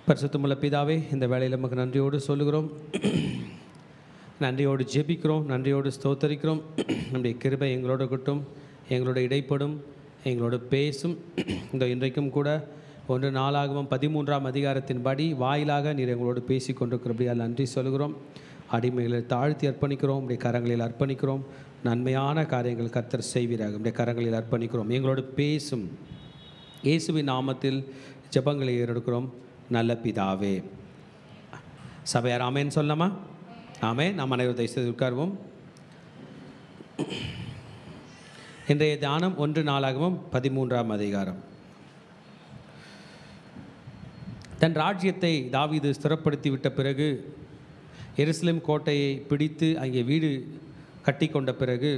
பரிசுத்தமுள்ள பிதாவே இந்த வேலையில் நமக்கு நன்றியோடு சொல்லுகிறோம் நன்றியோடு ஜெபிக்கிறோம் நன்றியோடு ஸ்தோத்தரிக்கிறோம் நம்முடைய கிருபை எங்களோட இருக்கட்டும் எங்களோட இடைப்படும் எங்களோட பேசும் இந்த இன்றைக்கும் கூட ஒன்று நாளாகவும் பதிமூன்றாம் அதிகாரத்தின்படி வாயிலாக நீர் எங்களோடு பேசி கொண்டிருக்கிறபடியால் நன்றி சொல்கிறோம் அடிமைகளை தாழ்த்தி அர்ப்பணிக்கிறோம் உடைய கரங்களில் அர்ப்பணிக்கிறோம் நன்மையான காரியங்கள் கர்த்தர் செய்வீராக உடைய கரங்களில் அர்ப்பணிக்கிறோம் எங்களோடு பேசும் இயேசுவின் நாமத்தில் ஜெபங்களை ஏறெடுக்கிறோம் நல்ல பிதாவே சபையார் ஆமேன்னு சொல்லலாமா ஆமே நாம் அனைவரும் தயவுசெய்து உட்கார்வோம் இன்றைய தியானம் ஒன்று நாளாகவும் பதிமூன்றாம் அதிகாரம் தன் ராஜ்யத்தை தாவீது ஸ்திரப்படுத்தி விட்ட பிறகு எருசலேம் கோட்டையை பிடித்து அங்கே வீடு கட்டி கொண்ட பிறகு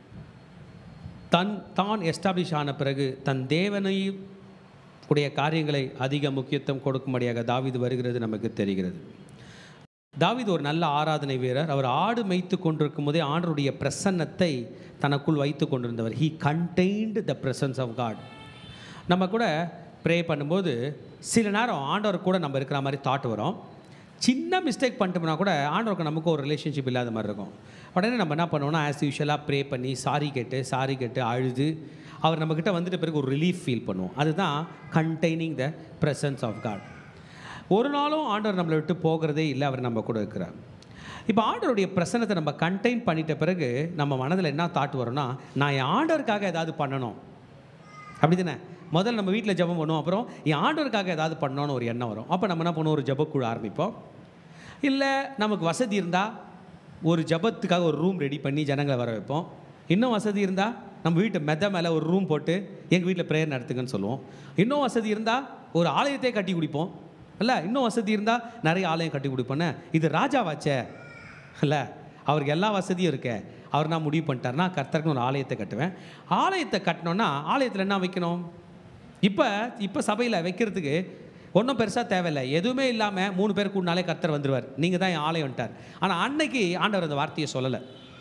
தன் தான் எஸ்டாப்ளிஷ் ஆன பிறகு தன் தேவனை உடைய காரியங்களை அதிக முக்கியத்துவம் கொடுக்கும்படியாக தாவீது வருகிறது நமக்கு தெரிகிறது தாவீது ஒரு நல்ல ஆராதனை வீரர் அவர் ஆடு மேய்த்து கொண்டிருக்கும் போதே ஆண்டருடைய பிரசன்னத்தை தனக்குள் வைத்து கொண்டிருந்தவர் he contained the presence of God நம்ம கூட ப்ரே பண்ணும்போது சில நேரம் ஆண்டவர் கூட நம்ம இருக்கிற மாதிரி தாட் வரும் சின்ன மிஸ்டேக் பண்ணிட்டோம்னா கூட ஆண்டவருக்கு நமக்கு ஒரு ரிலேஷன்ஷிப் இல்லாத மாதிரி இருக்கும் உடனே நம்ம என்ன பண்ணுவோம்னா ஆஸ் யூஷுவலாக ப்ரே பண்ணி சாரி கேட்டு சாரி கேட்டு அழுது அவர் நம்மக்கிட்ட வந்துட்ட பிறகு ஒரு ரிலீஃப் ஃபீல் பண்ணுவோம் அதுதான் containing the presence of God ஒரு நாளும் ஆண்டவர் நம்மளை விட்டு போகிறதே இல்லை அவர் நம்ம கூட இருக்கிறார் இப்போ ஆண்டவருடைய பிரசனத்தை நம்ம கண்டெயின் பண்ணிட்ட பிறகு நம்ம மனதில் என்ன தாட் வரும்னா நான் என் ஆண்டவருக்காக ஏதாவது பண்ணணும் அப்படி தானே முதல்ல நம்ம வீட்டில் ஜெபம் பண்ணுவோம் அப்புறம் என் ஆண்டவருக்காக ஏதாவது பண்ணணும்னு ஒரு எண்ணம் வரும் அப்போ நம்ம என்ன பண்ணுவோம் ஒரு ஜெபக்குழு ஆரம்பிப்போம் இல்லை நமக்கு வசதி இருந்தால் ஒரு ஜபத்துக்காக ஒரு ரூம் ரெடி பண்ணி ஜனங்களை வர வைப்போம் இன்னும் வசதி இருந்தால் நம்ம வீட்டு மெத்த மேலே ஒரு ரூம் போட்டு எங்கள் வீட்டில் ப்ரேயர் நடத்துங்கன்னு சொல்லுவோம் இன்னும் வசதி இருந்தால் ஒரு ஆலயத்தை கட்டி குடிப்போம் இல்லை இன்னும் வசதி இருந்தால் நிறைய ஆலயம் கட்டி கொடுப்போன்னே இது ராஜாவாச்சே இல்லை அவருக்கு எல்லா வசதியும் இருக்கே அவர் நான் முடிவு பண்ணிட்டாருன்னா கர்த்தருக்கு ஒரு ஆலயத்தை கட்டுவேன் ஆலயத்தை கட்டினோன்னா ஆலயத்தில் என்ன வைக்கணும் இப்போ இப்போ சபையில் வைக்கிறதுக்கு ஒன்றும் பெருசாக தேவையில்லை எதுவுமே இல்லாமல் மூணு பேர் கூடனாலே கர்த்தர் வந்துடுவார் நீங்கள் தான் என் ஆலயம்ட்டார் ஆனால் அன்னைக்கு ஆண்டவர் அந்த வார்த்தையை சொல்லலை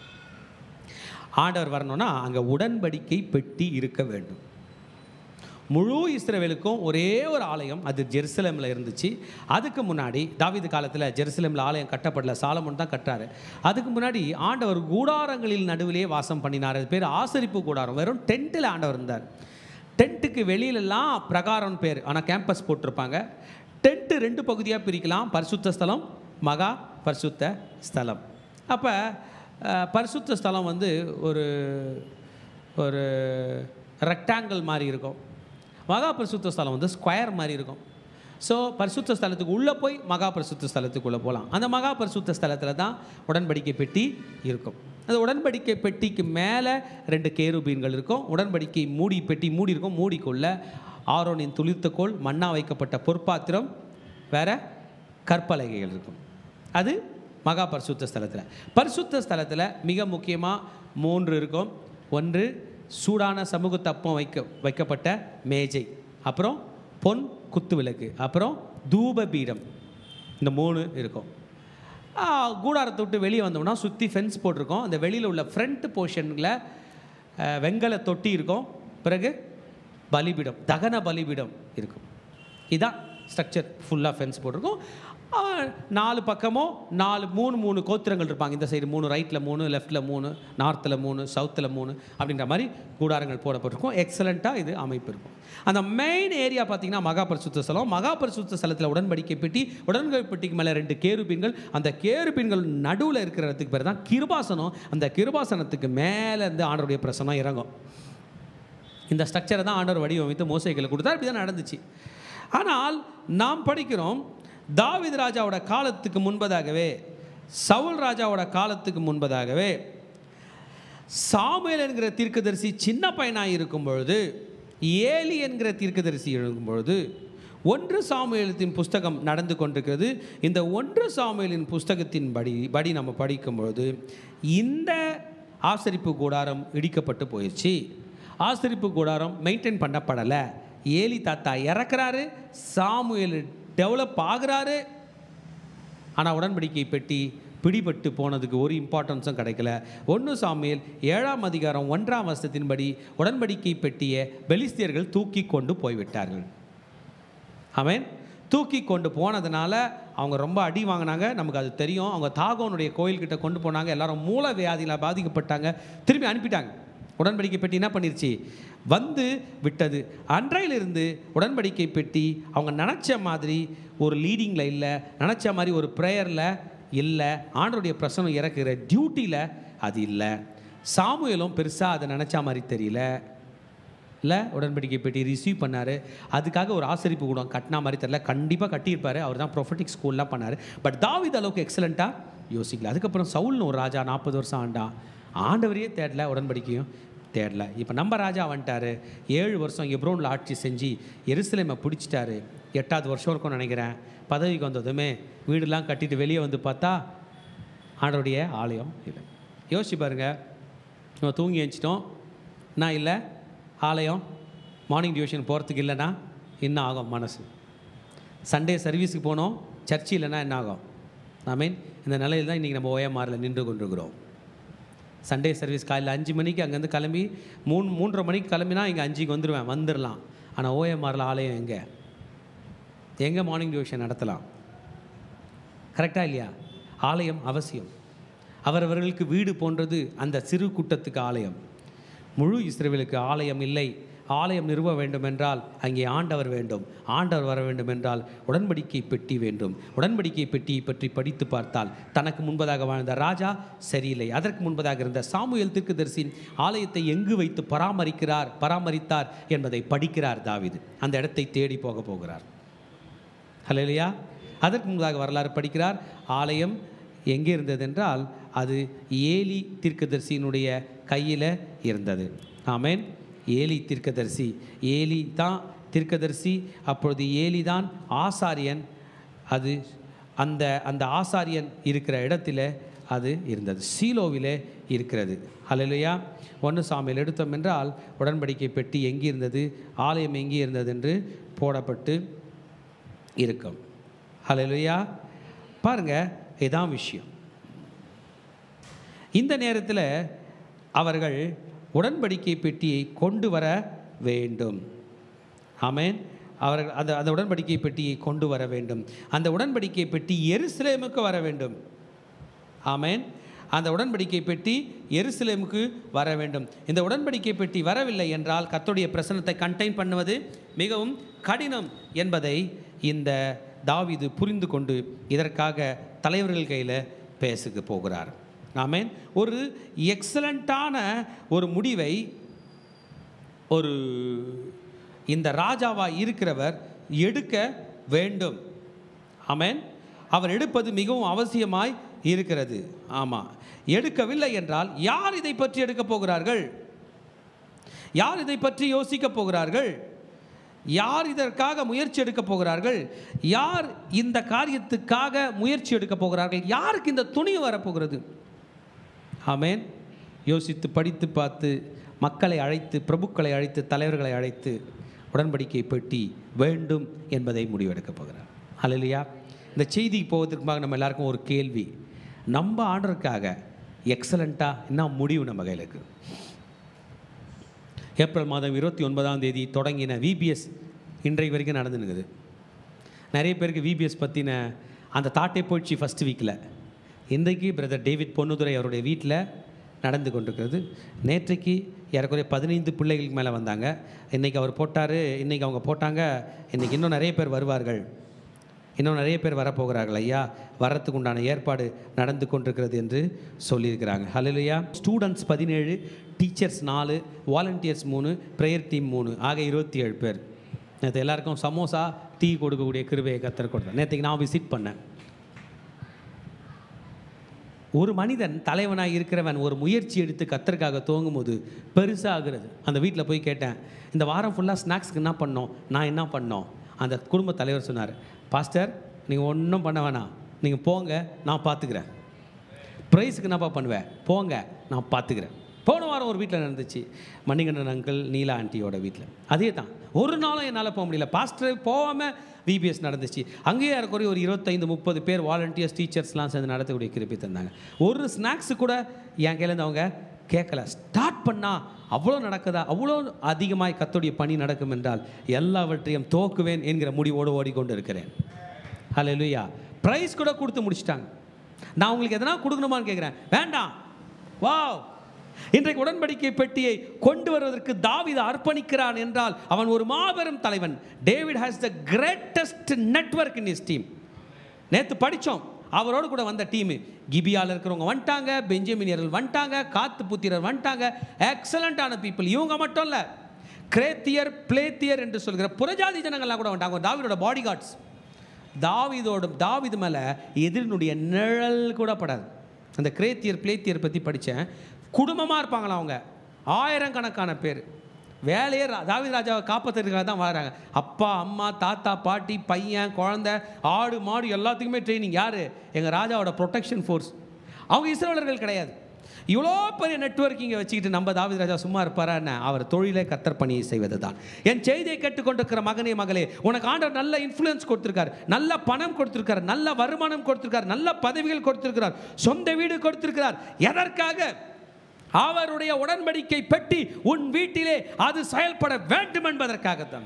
ஆண்டவர் வரணும்னா அங்கே உடன்படிக்கை பெட்டி இருக்க வேண்டும் முழு இஸ்ரேவேலுக்கும் ஒரே ஒரு ஆலயம் அது ஜெருசலேமில் இருந்துச்சு அதுக்கு முன்னாடி தாவீது காலத்தில் ஜெருசலேமில் ஆலயம் கட்டப்படல சாலமன் தான் கட்டுறாரு அதுக்கு முன்னாடி ஆண்டவர் கூடாரங்களில் நடுவிலே வாசம் பண்ணினார் அது பேர் ஆசரிப்பு கூடாரம் வெறும் டென்ட்டில் ஆண்டவர் இருந்தார் டென்ட்டுக்கு வெளியிலலாம் பிரகாரம் பேர் ஆனால் கேம்பஸ் போட்டிருப்பாங்க டென்ட்டு ரெண்டு பகுதியாக பிரிக்கலாம் பரிசுத்த ஸ்தலம் மகா பரிசுத்த ஸ்தலம் அப்போ பரிசுத்த ஸ்தலம் வந்து ஒரு ஒரு ரெக்டாங்கிள் மாதிரி இருக்கும் மகா பரிசுத்த ஸ்தலம் வந்து ஸ்கொயர் மாதிரி இருக்கும் ஸோ பரிசுத்த ஸ்தலத்துக்கு உள்ளே போய் மகா பரிசுத்த ஸ்தலத்துக்குள்ளே போகலாம் அந்த மகா பரிசுத்த ஸ்தலத்தில் தான் உடன்படிக்கை பெட்டி இருக்கும் அந்த உடன்படிக்கை பெட்டிக்கு மேலே ரெண்டு கேருபீன்கள் இருக்கும் உடன்படிக்கை மூடி பெட்டி மூடி இருக்கும் மூடிக்குள்ள ஆரோனின் துளிர்த்தக்கோள் மண்ணா வைக்கப்பட்ட பொற்பாத்திரம் வேற கற்பலகைகள் இருக்கும் அது மகா பரிசுத்த ஸ்தலத்தில் பரிசுத்த ஸ்தலத்தில் மிக முக்கியமாக மூன்று இருக்கும் ஒன்று சூடான சமூக தப்பம் வைக்க வைக்கப்பட்ட மேஜை அப்புறம் பொன் குத்து விளக்கு அப்புறம் தூப பீடம் இந்த மூணு இருக்கும் ஆ, கூடாரத்தை விட்டு வெளியே வந்தோம்னா சுற்றி ஃபென்ஸ் போட்டிருக்கோம் அந்த வெளியில் உள்ள ஃப்ரண்ட் போர்ஷனில் வெங்கல தொட்டி இருக்கும் பிறகு பலிபீடம் தகன பலிபீடம் இருக்கும் இதான் ஸ்ட்ரக்சர் ஃபுல்லாக ஃபென்ஸ் போட்டிருக்கும் ஆ, நாலு பக்கமும் நாலு மூணு மூணு கோத்திரங்கள் இருப்பாங்க இந்த சைடு மூணு ரைட்டில் மூணு லெஃப்ட்டில் மூணு நார்த்தில் மூணு சவுத்தில் மூணு அப்படின்ற மாதிரி கூடாரங்கள் போடப்பட்டிருக்கும் எக்ஸலண்ட்டாக இது அமைப்பு இருக்கும் அந்த மெயின் ஏரியா பார்த்தீங்கன்னா மகா பரிசுத்த ஸ்தலம் மகா பரிசுத்த ஸ்தலத்தில் உடன்படிக்கை பெட்டி உடன்படிக்கை பெட்டிக்கு மேலே ரெண்டு கேருபீன்கள் அந்த கேருபீன்கள் நடுவில் இருக்கிறதுக்கு பேர் தான் கிருபாசனம் அந்த கிருபாசனத்துக்கு மேலே இருந்து ஆண்டருடைய பிரசனம் இறங்கும் இந்த ஸ்ட்ரக்சரை தான் ஆண்டவர் வடிவமைத்து மோசைகளை கொடுத்தார் இப்படி தான் நடந்துச்சு ஆனால் நாம் படிக்கிறோம் தாவீது ராஜாவோட காலத்துக்கு முன்பதாகவே சவுல் ராஜாவோட காலத்துக்கு முன்பதாகவே சாமுவேல் என்கிற தீர்க்கதரிசி சின்ன பையனாக இருக்கும் பொழுது ஏலி என்கிற தீர்க்கதரிசி இருக்கும் பொழுது ஒன்று சாமுவேலத்தின் புஸ்தகம் நடந்து கொண்டிருக்கிறது இந்த ஒன்று சாமுவேலின் புஸ்தகத்தின் படி படி நம்ம படிக்கும் பொழுது இந்த ஆசரிப்பு கூடாரம் இடிக்கப்பட்டு போயிடுச்சு ஆசரிப்பு கூடாரம் மெயின்டைன் பண்ணப்படலை ஏலி தாத்தா இறக்குறாரு சாமுவேல் டெவலப் ஆகுறாரு ஆனால் உடன்படிக்கை பெட்டி பிடிபட்டு போனதுக்கு ஒரு இம்பார்ட்டன்ஸும் கிடைக்கல ஒன்று சாமியில் ஏழாம் அதிகாரம் ஒன்றாம் வருஷத்தின்படி உடன்படிக்கை பெட்டியை பெலிஸ்தியர்கள் தூக்கி கொண்டு போய்விட்டார்கள் ஆமென் தூக்கி கொண்டு போனதுனால அவங்க ரொம்ப அடி வாங்கினாங்க நமக்கு அது தெரியும் அவங்க தாகோனுடைய கோயில்கிட்ட கொண்டு போனாங்க எல்லாரும் மூல வியாதியில் பாதிக்கப்பட்டாங்க திரும்பி அனுப்பிட்டாங்க உடன்படிக்கை பெட்டி என்ன பண்ணிருச்சு வந்து விட்டது அன்றையிலிருந்து உடன்படிக்கை பெட்டி அவங்க நினச்ச மாதிரி ஒரு லீடிங்கில் இல்லை நினச்ச மாதிரி ஒரு ப்ரேயரில் இல்லை ஆண்டருடைய பிரசனம் இறக்குற டியூட்டியில் அது இல்லை சாமுவேலும் பெருசாக அதை நினச்ச மாதிரி தெரியல இல்லை உடன்படிக்கை பெட்டி ரிசீவ் பண்ணார் அதுக்காக ஒரு ஆசரிப்பு கூடம் கட்டினா மாதிரி தெரியல கண்டிப்பாக கட்டியிருப்பார் அவர் தான் ப்ரொஃபட்டிக் ஸ்கூல்லாம் பண்ணார் பட் தாவித் அளவுக்கு எக்ஸலண்ட்டாக யோசிக்கல அதுக்கப்புறம் சவுல்னு ஒரு ராஜா நாற்பது வருஷம் ஆண்டான் ஆண்டவரையே தேடல உடன்படிக்கையும் தேடல இப்போ நம்ம ராஜா வந்துட்டார் ஏழு வருஷம் எப்ரோனில் ஆட்சி செஞ்சு எருசலேமை பிடிச்சிட்டாரு எட்டாவது வருஷம் இருக்கும்னு நினைக்கிறேன் பதவிக்கு வந்ததுமே வீடெல்லாம் கட்டிட்டு வெளியே வந்து பார்த்தா ஆண்டவருடைய ஆலயம் இல்லை யோசிச்சு பாருங்க நம்ம தூங்கி எழுச்சிட்டோம் நான் இல்லை ஆலயம் மார்னிங் டியூஷன் போகிறதுக்கு இல்லைன்னா என்ன ஆகும் மனசு சண்டே சர்வீஸுக்கு போனோம் சர்ச்சு இல்லைன்னா என்ன ஆகும் ஐ மீன் இந்த நிலையில் தான் இன்றைக்கி நம்ம ஓஎம்ஆரில் நின்று கொண்டிருக்கிறோம் சண்டே சர்வீஸ் காலையில் அஞ்சு மணிக்கு அங்கேருந்து கிளம்பி மூணு மூன்றரை மணிக்கு கிளம்பினா இங்கே அஞ்சுக்கு வந்துடுவேன் வந்துடலாம் ஆனால் ஓஎம்ஆரில் ஆலயம் எங்கே எங்கே மார்னிங் டியூஷன் நடத்தலாம் கரெக்டாக இல்லையா ஆலயம் அவசியம் அவரவர்களுக்கு வீடு போன்றது அந்த சிறு கூட்டத்துக்கு ஆலயம் முழு இஸ்ரேலுக்கு ஆலயம் இல்லை ஆலயம் நிறுவ வேண்டும் என்றால் அங்கே ஆண்டவர் வேண்டும் ஆண்டவர் வர வேண்டும் என்றால் உடன்படிக்கை பெட்டி வேண்டும் உடன்படிக்கை பெட்டியை பற்றி படித்து பார்த்தால் தனக்கு முன்பதாக வாழ்ந்த ராஜா சரியில்லை அதற்கு முன்பதாக இருந்த சாமுவேல் தீர்க்கதரிசியின் ஆலயத்தை எங்கு வைத்து பராமரிக்கிறார் பராமரித்தார் என்பதை படிக்கிறார் தாவீது அந்த இடத்தை தேடி போக போகிறார் ஹalleluya அதற்கு முன்பதாக வரலாறு படிக்கிறார் ஆலயம் எங்கே இருந்தது என்றால் அது ஏலி தீர்க்கதரிசியினுடைய கையில் இருந்தது ஆமென் ஏலி தீர்க்கதரிசி ஏலி தான் தீர்க்கதரிசி அப்பொழுது ஏலி தான் ஆசாரியன் அது அந்த அந்த ஆசாரியன் இருக்கிற இடத்துல அது இருந்தது சீலோவிலே இருக்கிறது ஹalleluya ஒன்று சாமியில் எடுத்தோம் என்றால் உடன்படிக்கை பெட்டி எங்கே இருந்தது ஆலயம் எங்கே இருந்தது என்று போடப்பட்டு இருக்கும் ஹalleluya பாருங்க இதான் விஷயம் இந்த நேரத்தில் அவர்கள் உடன்படிக்கை பெட்டியை கொண்டு வர வேண்டும் ஆமென் அவர்கள் அந்த அந்த உடன்படிக்கை பெட்டியை கொண்டு வர வேண்டும் அந்த உடன்படிக்கை பெட்டி எருசலேமுக்கு வர வேண்டும் ஆமென் அந்த உடன்படிக்கை பெட்டி எருசலேமுக்கு வர வேண்டும் இந்த உடன்படிக்கை பெட்டி வரவில்லை என்றால் கர்த்தருடைய பிரசனத்தை கண்டெயின் பண்ணுவது மிகவும் கடினம் என்பதை இந்த தாவீது புரிந்து கொண்டு இதற்காக தலைவர்கள் கையில் பேசுக்கு போகிறார் ஆமென் ஒரு எக்ஸலண்ட்டான ஒரு முடிவை ஒரு இந்த ராஜாவா இருக்கிறவர் எடுக்க வேண்டும் ஆமென் அவர் எடுப்பது மிகவும் அவசியமாய் இருக்கிறது ஆமாம் எடுக்கவில்லை என்றால் யார் இதை பற்றி எடுக்கப் போகிறார்கள் யார் இதை பற்றி யோசிக்கப் போகிறார்கள் யார் இதற்காக முயற்சி எடுக்கப் போகிறார்கள் யார் இந்த காரியத்துக்காக முயற்சி எடுக்கப் போகிறார்கள் யாருக்கு இந்த துணிவு வரப்போகிறது ஆமென் யோசித்து படித்து பார்த்து மக்களை அழைத்து பிரபுக்களை அழைத்து தலைவர்களை அழைத்து உடன்படிக்கை பெட்டி வேண்டும் என்பதை முடிவெடுக்கப் போகிறார் ஹalleluya இந்த செய்திக்கு போவதற்கு முன்பாக நம்ம எல்லாருக்கும் ஒரு கேள்வி நம்ம ஆர்டருக்காக எக்ஸலண்ட்டாக என்ன முடிவு நம்ம கையில் இருக்குது ஏப்ரல் மாதம் இருபத்தி ஒன்பதாம் தேதி தொடங்கின விபிஎஸ் இன்றைக்கு வரைக்கும் நடந்துனுக்குது நிறைய பேருக்கு விபிஎஸ் பற்றின அந்த தாட்டே போயிடுச்சு ஃபஸ்ட் வீக்கில் இன்றைக்கு பிரதர் டேவிட் பொன்னுதுரை அவருடைய வீட்டில் நடந்து கொண்டிருக்கிறது நேற்றைக்கு ஏறக்குறைய பதினைந்து பிள்ளைகளுக்கு மேலே வந்தாங்க இன்றைக்கி அவர் போட்டார் இன்றைக்கி அவங்க போட்டாங்க இன்றைக்கி இன்னும் நிறைய பேர் வருவார்கள் இன்னும் நிறைய பேர் வரப்போகிறார்கள் ஐயா வர்றதுக்கு உண்டான ஏற்பாடு நடந்து கொண்டிருக்கிறது என்று சொல்லியிருக்கிறாங்க ஹalleluya ஸ்டூடெண்ட்ஸ் பதினேழு டீச்சர்ஸ் நாலு வாலண்டியர்ஸ் மூணு ப்ரேயர் டீம் மூணு ஆக இருபத்தி ஏழு பேர் நேற்று எல்லாருக்கும் சமோசா டீ கொடுக்கக்கூடிய கிருபையை கத்தர் கொடுத்தேன் நேற்றுக்கு நான் விசிட் பண்ணேன் ஒரு மனிதன் தலைவனாக இருக்கிறவன் ஒரு முயற்சி எடுத்து கத்தருக்காக துவங்கும் போது பெருசாகிறது அந்த வீட்டில் போய் கேட்டேன் இந்த வாரம் ஃபுல்லாக ஸ்நாக்ஸ்க்கு என்ன பண்ணோம் நான் என்ன பண்ணோம் அந்த குடும்ப தலைவர் சொன்னார் பாஸ்டர் நீங்கள் ஒன்றும் பண்ண வேணாம் நீங்கள் போங்க நான் பார்த்துக்கிறேன் ப்ரைஸுக்கு என்னப்பா பண்ணுவேன் போங்க நான் பார்த்துக்கிறேன் போன வாரம் ஒரு வீட்டில் நடந்துச்சு மணிகண்டன் அங்கிள் நீலா ஆண்டியோட வீட்டில் அதே தான் ஒரு நாளும் என்னால் போக முடியல பாஸ்டர் போகாமல் விபிஎஸ் நடந்துச்சு அங்கேயே ஏறக்குறைய ஒரு இருபத்தைந்து முப்பது பேர் வாலண்டியர்ஸ் டீச்சர்ஸ்லாம் சேர்ந்து நடத்தக்கூடிய கிருப்பி தந்தாங்க ஒரு ஸ்நாக்ஸு கூட என் கையிலேருந்து அவங்க கேட்கல ஸ்டார்ட் பண்ணால் அவ்வளோ நடக்குதா அவ்வளோ அதிகமாய் கர்த்தருடைய பணி நடக்கும் என்றால் எல்லாவற்றையும் தோக்குவேன் என்கிற முடிவோடு ஓடிக்கொண்டு இருக்கிறேன் ஹalleluya ப்ரைஸ் கூட கொடுத்து முடிச்சிட்டாங்க நான் உங்களுக்கு எதனா கொடுக்கணுமான்னு கேட்குறேன் வேண்டாம் வாவ் இன்றைக்கு உடன்படிக்கை பெட்டியை கொண்டு வருவதற்கு தாவீது அர்ப்பணிக்கிறான் என்றால் அவன் ஒரு மாபெரும் தலைவன் David has the greatest network in is team நேற்று படித்தோம் அவரோடு கூட வந்த டீமு கிபியாவில் இருக்கிறவங்க வந்துட்டாங்க பெஞ்சமினியர்கள் வந்துட்டாங்க காத்து புத்திரர் வந்துட்டாங்க எக்ஸலண்ட்டான பீப்புள் இவங்க மட்டும் இல்லை கிரேத்தியர் பிளேத்தியர் என்று சொல்கிற புறஜாதி ஜனங்கள்லாம் கூட வந்துட்டாங்க தாவீதோட பாடி கார்ட்ஸ் தாவீதோட தாவீது மேலே எதிரினுடைய நிழல் கூட படாது அந்த கிரேத்தியர் பிளேத்தியர் பற்றி படித்தேன் குடும்பமாக இருப்பாங்களா அவங்க ஆயிரக்கணக்கான பேர் வேலையே ரா- தாவீது ராஜாவை காப்பாற்றுறதுக்காக தான் வராங்க அப்பா அம்மா தாத்தா பாட்டி பையன் குழந்தை ஆடு மாடு எல்லாத்துக்குமே ட்ரைனிங் யார் எங்கள் ராஜாவோட ப்ரொடெக்ஷன் ஃபோர்ஸ் அவங்க இஸ்ரேலர்கள் கிடையாது இவ்வளோ பெரிய நெட்வொர்க் இங்கே வச்சுக்கிட்டு நம்ம தாவீது ராஜா சும்மா இருப்பாரா என்ன அவர் தொழிலை கத்தர் பணியை செய்வது தான் என் செய்தியை கேட்டுக்கொண்டிருக்கிற மகனே மகளே உனக்கு ஆண்டவர் நல்ல இன்ஃப்ளூயன்ஸ் கொடுத்திருக்காரு நல்ல பணம் கொடுத்திருக்காரு நல்ல வருமானம் கொடுத்திருக்காரு நல்ல பதவிகள் கொடுத்திருக்கிறார் சொந்த வீடு கொடுத்திருக்கிறார் எதற்காக அவருடைய உடன்படிக்கை பெட்டி உன் வீட்டிலே அது செயல்பட வேண்டும் என்பதற்காகத்தான்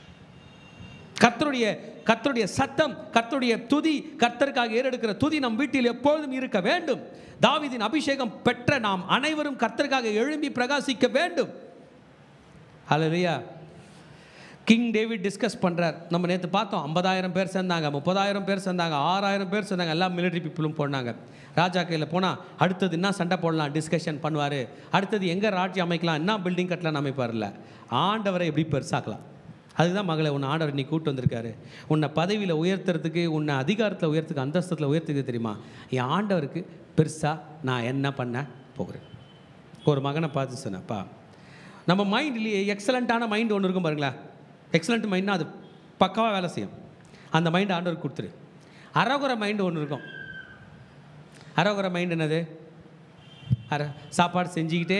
கர்த்தருடைய கர்த்தருடைய சத்தம் கர்த்தருடைய துதி கர்த்தருக்காக ஏறெடுக்கிற துதி நம் வீட்டில் எப்பொழுதும் இருக்க வேண்டும் தாவீதின் அபிஷேகம் பெற்ற நாம் அனைவரும் கர்த்தருக்காக எழும்பி பிரகாசிக்க வேண்டும் ஹalleluya கிங் டேவிட் டிஸ்கஸ் பண்ணுறார் நம்ம நேற்று பார்த்தோம் ஐம்பதாயிரம் பேர் சேர்ந்தாங்க முப்பதாயிரம் பேர் சேர்ந்தாங்க ஆறாயிரம் பேர் சேர்ந்தாங்க எல்லாம் மிலிட்ரி பீப்புளும் போனாங்க ராஜா கையில் போனால் அடுத்தது என்ன சண்டை போடலாம் டிஸ்கஷன் பண்ணுவார் அடுத்தது எங்கே ராஜ்யம் அமைக்கலாம் என்ன பில்டிங் கட்டலாம் அமைப்பார்ல ஆண்டவரை எப்படி பெருசாக்கலாம் அதுதான் மகளை உன்னை ஆண்டவர் நீ கூட்டு வந்திருக்காரு உன்னை பதவியில் உயர்த்துறதுக்கு உன்னை அதிகாரத்தில் உயர்த்துக்கு அந்தஸ்தத்தில் உயர்த்துக்கு தெரியுமா என் ஆண்டவருக்கு பெருசாக நான் என்ன பண்ண போகிறேன் ஒரு மகனை பார்த்து சொன்னப்பா நம்ம மைண்ட்லேயே எக்ஸலண்ட்டான மைண்ட் ஒன்று இருக்கும் பாருங்களேன் எக்ஸலண்ட் மைண்ட்னா அது பக்காவாக வேலை செய்யும் அந்த மைண்ட் ஆண்டவர் கொடுத்துரு அறகுறை மைண்டு ஒன்று இருக்கும் அறகுறை மைண்ட் என்னது அர சாப்பாடு செஞ்சுக்கிட்டே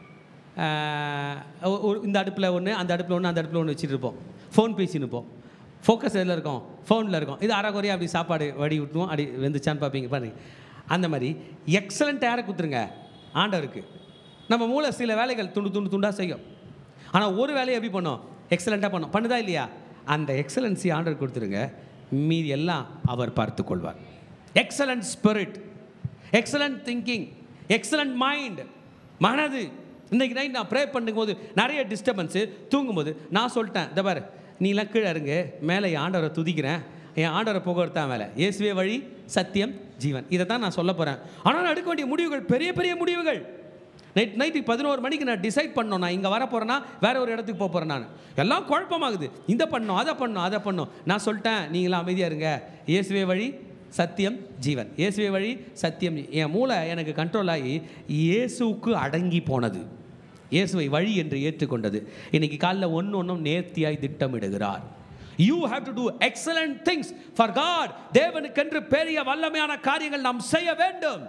ஆஹ், ஒ- ஒரு இந்த அடுப்பில் ஒன்று அந்த அடுப்பில் ஒன்று அந்த அடுப்பில் ஒன்று வச்சுட்டு இருப்போம் ஃபோன் பேசின்னு இருப்போம் ஃபோக்கஸ் எதில் இருக்கும் ஃபோனில் இருக்கும் இது அறகுறையாக அப்படி சாப்பாடு வடி விட்டுவோம் அப்படி வெந்துச்சான்னு பார்ப்பீங்க பாருங்க அந்த மாதிரி எக்ஸலண்ட் யாரை கொடுத்துருங்க ஆண்டவருக்கு நம்ம மூளை சில வேலைகள் துண்டு துண்டு துண்டாக செய்யும் ஆனால் ஒரு வேலையை எப்படி பண்ணோம் எக்ஸலண்ட்டாக பண்ணோம் பண்ணுதா இல்லையா அந்த எக்ஸலன்சி ஆண்டவர் கொடுத்துருங்க மீதி எல்லாம் அவர் பார்த்து கொள்வார் excellent spirit excellent thinking excellent mind மனது இன்னைக்கு நைட் நான் ப்ரே பண்ணும்போது நிறைய டிஸ்டர்பன்ஸு தூங்கும்போது நான் சொல்லிட்டேன் இந்த பாரு நீலாம் கீழே இருங்க மேலே என் ஆண்டவரை துதிக்கிறேன் என் ஆண்டவரை புகழ்த்தான் மேலே இயேசுவே வழி சத்தியம் ஜீவன் இதை தான் நான் சொல்ல போகிறேன் ஆனால் நான் எடுக்க வேண்டிய முடிவுகள் பெரிய பெரிய முடிவுகள் நைட் நைட்டு பதினோரு மணிக்கு நான் டிசைட் பண்ணோம் நான் இங்கே வர போகிறேன்னா வேற ஒரு இடத்துக்கு போக போகிறேன் நான் எல்லாம் குழப்பமாகுது இந்த பண்ணோம் அதை பண்ணோம் அதை பண்ணோம் நான் சொல்லிட்டேன் நீங்களாம் அமைதியாக இருங்க இயேசுவே வழி சத்தியம் ஜீவன் இயேசுவே வழி சத்தியம் ஜீ- என் மூளை எனக்கு கண்ட்ரோல் ஆகி இயேசுவுக்கு அடங்கி போனது இயேசுவை வழி என்று ஏற்றுக்கொண்டது இன்னைக்கு காலைல ஒன்று ஒன்றும் நேர்த்தியாய் திட்டமிடுகிறார் you have to do excellent things for God தேவனுக்கென்று பெரிய வல்லமையான காரியங்கள் நாம் செய்ய வேண்டும்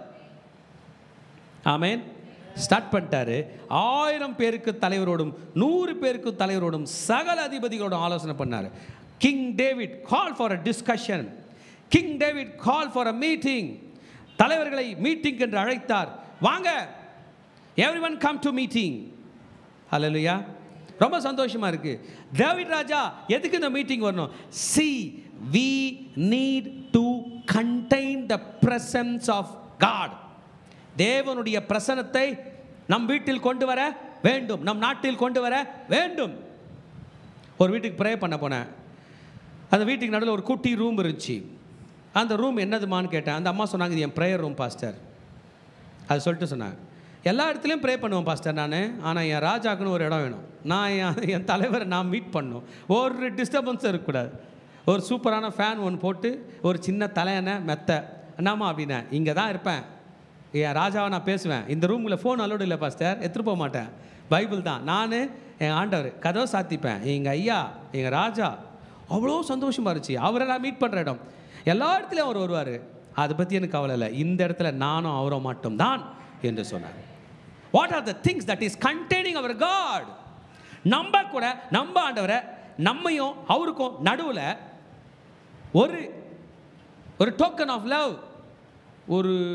ஆமென் ஸ்டார்ட் பண்ணிட்டாரு ஆயிரம் பேருக்கு தலைவரோடும் நூறு பேருக்கு தலைவரோடும் சகல அதிபதிகளோடும் ஆலோசனை பண்ணார் King David call for a discussion King David call for a meeting தலைவர்களை மீட்டிங் என்று அழைத்தார் வாங்க every one come to meeting ஹalleluya ரொம்ப சந்தோஷமா இருக்கு டேவிட் ராஜா எதுக்கு இந்த மீட்டிங் வரணும் see we need to contain the presence of God தேவனுடைய பிரசனத்தை நம் வீட்டில் கொண்டு வர வேண்டும் நம் நாட்டில் கொண்டு வர வேண்டும் ஒரு வீட்டுக்கு ப்ரே பண்ண போனேன் அந்த வீட்டுக்கு நடுவில் ஒரு குட்டி ரூம் இருந்துச்சு அந்த ரூம் என்னதுமான்னு கேட்டேன் அந்த அம்மா சொன்னாங்க இது என் ப்ரேயர் ரூம் பாஸ்டர் அது சொல்லிட்டு சொன்னாங்க எல்லா இடத்துலையும் ப்ரே பண்ணுவேன் பாஸ்டர் நான் ஆனால் என் ராஜாக்குன்னு ஒரு இடம் வேணும் நான் என் என் தலைவரை நான் மீட் பண்ணணும் ஒரு டிஸ்டர்பன்ஸும் இருக்கக்கூடாது ஒரு சூப்பரான ஃபேன் ஒன்று போட்டு ஒரு சின்ன தலையணை மெத்த என்னம்மா அப்படின்னா இங்கே தான் இருப்பேன் என் ராஜாவை நான் பேசுவேன் இந்த ரூமில் ஃபோன் அலோடு இல்லை பாஸ்டர் எடுத்துகிட்டு போக மாட்டேன் பைபிள் தான் நான் என் ஆண்டவர் கதவை சாத்திப்பேன் எங்கள் ஐயா எங்கள் ராஜா அவ்வளோ சந்தோஷமாக இருந்துச்சு அவரை நான் மீட் பண்ணுற இடம் எல்லா இடத்துலையும் அவர் வருவார் அதை பற்றி எனக்கு கவலை இல்லை இந்த இடத்துல நானும் அவரும் மட்டும்தான் என்று சொன்னார் what are the things that is containing அவர் காட் நம்ம கூட நம்ம ஆண்டவரை நம்மையும் அவருக்கும் நடுவில் ஒரு ஒரு டோக்கன் ஆஃப் லவ் ஒரு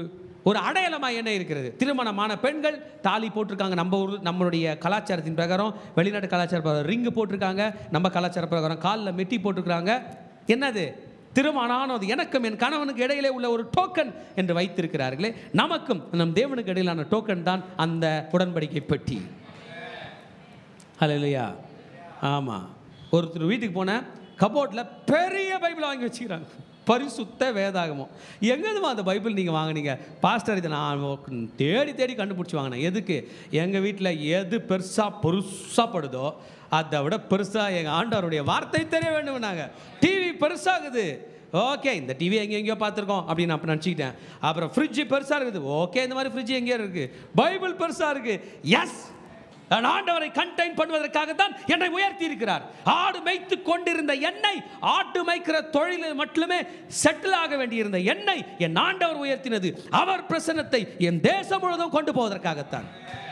ஒரு அடையாளமாக என்ன இருக்கிறது திருமணமான பெண்கள் தாலி போட்டிருக்காங்க நம்ம ஊர் நம்மளுடைய கலாச்சாரத்தின் பிரகாரம் வெளிநாட்டு கலாச்சார பிரகாரம் ரிங்கு போட்டிருக்காங்க நம்ம கலாச்சார பிரகாரம் காலில் மெட்டி போட்டிருக்காங்க என்னது திருமணமானது எனக்கும் என் கணவனுக்கு இடையிலே உள்ள ஒரு டோக்கன் என்று வைத்திருக்கிறார்களே நமக்கும் நம் தேவனுக்கு இடையிலான டோக்கன் தான் அந்த உடன்படிக்கை பெட்டி ஹalleluya ஆமாம் ஒருத்தர் வீட்டுக்கு போனேன் கபோர்டில் பெரிய பைபிள் வாங்கி வச்சுக்கிறாங்க பரிசுத்த வேதாகமம் எங்கேருமா அந்த பைபிள் நீங்கள் வாங்குனீங்க பாஸ்டர் இதை நான் தேடி தேடி கண்டுபிடிச்சி வாங்கினேன் எதுக்கு எங்கள் வீட்டில் எது பெருசாக பெருசாக படுதோ அதை விட பெருசாக எங்கள் ஆண்டவருடைய வார்த்தை தெரிய வேண்டும் நாங்கள் டிவி பெருசாகுது ஓகே இந்த டிவி எங்கே எங்கேயோ பார்த்துருக்கோம் அப்படின்னு நான் அப்ப நினச்சிக்கிட்டேன் அப்புறம் ஃப்ரிட்ஜு பெருசாக இருக்குது ஓகே இந்த மாதிரி ஃப்ரிட்ஜ் எங்கேயோ இருக்குது பைபிள் பெருசாக இருக்குது எஸ் நான் ஆண்டவரை கண்டெயின் பண்ணுவதற்காக தான் என்னை உயர்த்தி இருக்கிறார் ஆடு மேய்த்து கொண்டிருந்த என்னை ஆட்டு மேய்க்கிற தொழிலில் மட்டுமே செட்டில் ஆக வேண்டியிருந்த என்னை என் ஆண்டவர் உயர்த்தினது அவர் பிரசன்னத்தை என் தேசம் முழுவதும் கொண்டு போவதற்காகத்தான்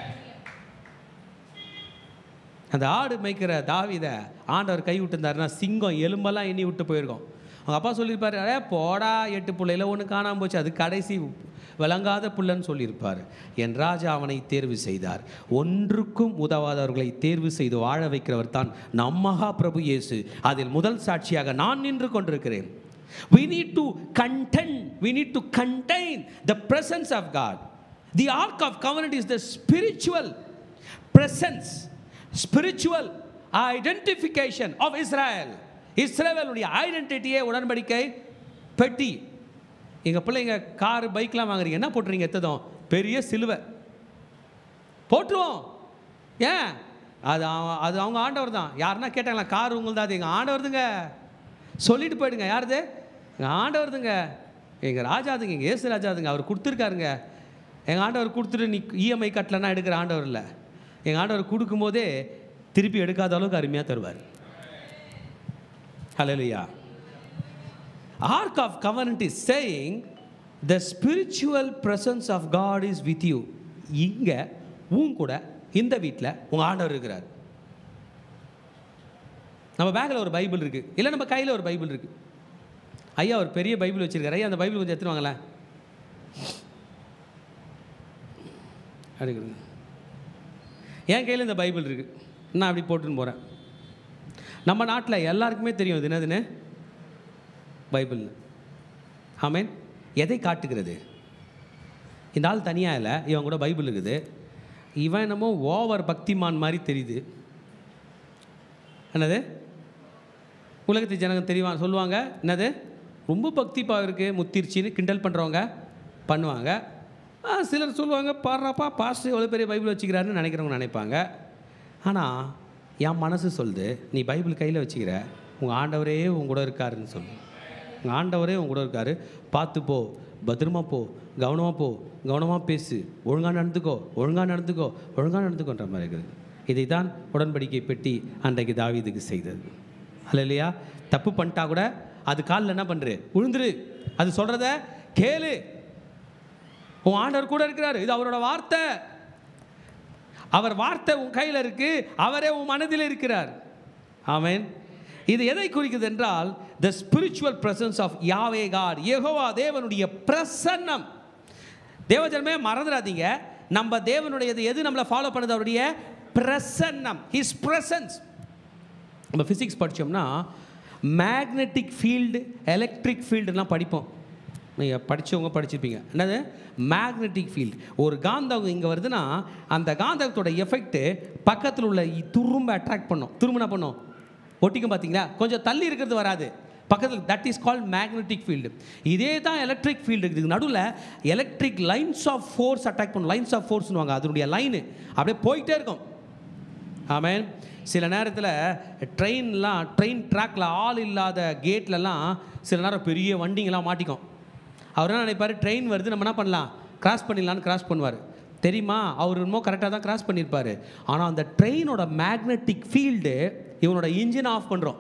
அந்த ஆடு மேய்க்கிற தாவித ஆண்டவர் கை விட்டுருந்தாருன்னா சிங்கம் எலும்பெல்லாம் எண்ணி விட்டு போயிருக்கோம் அவங்க அப்பா சொல்லியிருப்பாரு அடே போடா எட்டு பிள்ளையில ஒன்று காணாமல் போச்சு அது கடைசி விளங்காத புள்ளன்னு சொல்லியிருப்பார் என் ராஜா அவனை தேர்வு செய்தார் ஒன்றுக்கும் உதவாதவர்களை தேர்வு செய்து வாழ வைக்கிறவர் தான் நம் மகா பிரபு இயேசு அதில் முதல் சாட்சியாக நான் நின்று கொண்டிருக்கிறேன் we need to contain we need to contain the presence of god the ark of covenant is the spiritual presence spiritual identification of israel இஸ்ரேவேலுடைய ஐடென்டிட்டியே உடன்படிக்கை பெட்டி எங்கள் பிள்ளைங்க காரு பைக்லாம் வாங்குறீங்க என்ன போட்டுறீங்க எத்ததும் பெரிய சிலுவை போட்டுருவோம் ஏன் அது அவ- அது அவங்க ஆண்டவர் தான் யாருன்னா கேட்டாங்களா கார் உங்களுது அது எங்கள் ஆண்டவர்துங்க சொல்லிட்டு போயிடுங்க யாருது எங்கள் ஆண்டவர்துங்க எங்கள் ராஜாதுங்க எங்கள் ஏசு ராஜாதுங்க அவர் கொடுத்துருக்காருங்க எங்கள் ஆண்டவர் கொடுத்துட்டு நீ இஎம்ஐ கட்டலன்னா எடுக்கிற ஆண்டவர் இல்லை எங்கள் ஆண்டவர் கொடுக்கும்போதே திருப்பி எடுக்காத அளவுக்கு அருமையாக தருவார் ஹalleluya ark of covenant is saying the spiritual presence of god is with you இங்க உன் கூட இந்த வீட்டில் உங்கள் ஆண்டவர் இருக்கிறார் நம்ம பேக்கில் ஒரு பைபிள் இருக்கு இல்லை நம்ம கையில் ஒரு பைபிள் இருக்கு ஐயா ஒரு பெரிய பைபிள் வச்சிருக்காரு ஐயா அந்த பைபிள் கொஞ்சம் எடுத்துட்டு வாங்களேன் அடுக்குங்க என் கையில் இந்த பைபிள் இருக்கு நான் அப்படி போட்டுன்னு போகிறேன் நம்ம நாட்டில் எல்லாருக்குமே தெரியும் இது என்னதுன்னு பைபிள் ஆமென் எதை காட்டுகிறது இந்த ஆள் தனியாக இல்லை இவன் கூட பைபிள் இருக்குது இவன் என்னமோ ஓவர் பக்திமான் மாதிரி தெரியுது என்னது உலகத்து ஜனங்க தெரியுமா சொல்லுவாங்க என்னது ரொம்ப பக்திப்பா இருக்குது முத்திருச்சின்னு கிண்டல் பண்ணுறவங்க பண்ணுவாங்க ஆ, சிலர் சொல்லுவாங்க பாடுறாப்பா பாஸ்டர் எவ்வளோ பெரிய பைபிள் வச்சுக்கிறாருன்னு நினைக்கிறவங்க நினைப்பாங்க ஆனால் என் மனசு சொல்லுது நீ பைபிள் கையில் வச்சுக்கிற உங்கள் ஆண்டவரே உன் கூட இருக்காருன்னு சொல்லு உங்கள் ஆண்டவரே உன் கூட இருக்காரு பார்த்து போ பத்திரமா போ கவனமாக போ கவனமாக பேசு ஒழுங்காக நடந்துக்கோ ஒழுங்காக நடந்துக்கோ ஒழுங்காக நடந்துக்கோன்ற மாதிரி இருக்குது இதை தான் உடன்படிக்கை பெட்டி அன்றைக்கு தாவீதுக்கு செய்தது அல்ல இல்லையா தப்பு பண்ணிட்டா கூட அது காலில் என்ன பண்ணுறு உழுந்துரு அது சொல்கிறத கேளு உன் ஆண்டவர் கூட இருக்கிறாரு இது அவரோட வார்த்தை அவர் வார்த்தை உன் கையில் இருக்கு அவரே உன் மனதில் இருக்கிறார் ஆமென் இது எதை குறிக்குது என்றால் the spiritual presence of Yahweh God யெகோவா தேவனுடைய பிரசன்னம் தேவஜனமே மறந்துடாதீங்க நம்ம தேவனுடையது எது நம்மளை ஃபாலோ பண்ணுது அவருடைய பிரசன்னம் ஹிஸ் பிரசன்ஸ் நம்ம ஃபிசிக்ஸ் படித்தோம்னா மேக்னெட்டிக் ஃபீல்டு எலக்ட்ரிக் ஃபீல்டுலாம் படிப்போம் நீங்கள் படித்தவங்க படிச்சிருப்பீங்க என்னது மேக்னெட்டிக் ஃபீல்டு ஒரு காந்தம் இங்கே வருதுன்னா அந்த காந்தத்தோட எஃபெக்ட்டு பக்கத்தில் உள்ள இ- துரும்ப அட்ராக்ட் பண்ணும் துரும்புனா பண்ணும் ஒட்டிக்கும் பார்த்தீங்களா கொஞ்சம் தள்ளி இருக்கிறது வராது பக்கத்தில் that is called magnetic field இதே தான் எலக்ட்ரிக் ஃபீல்டு இருக்குது நடுவில் electric lines of force attack பண்ணும் லைன்ஸ் ஆஃப் ஃபோர்ஸ்னுவாங்க அதனுடைய லைனு அப்படியே போயிட்டே இருக்கும் ஆமென் சில நேரத்தில் ட்ரெயின்லாம் ட்ரெயின் ட்ராக்ல ஆள் இல்லாத கேட்லலாம் சில நேரம் பெரிய வண்டிங்கெல்லாம் மாட்டிக்கும் அவர் என்ன நினைப்பார் ட்ரெயின் வருது நம்ம என்ன பண்ணலாம் கிராஸ் பண்ணிடலான்னு கிராஸ் பண்ணுவார் தெரியுமா அவர் என்னமோ கரெக்டாக தான் கிராஸ் பண்ணியிருப்பார் ஆனால் அந்த ட்ரெயினோட மேக்னெட்டிக் ஃபீல்டு இவனோட இன்ஜின் ஆஃப் பண்ணுறோம்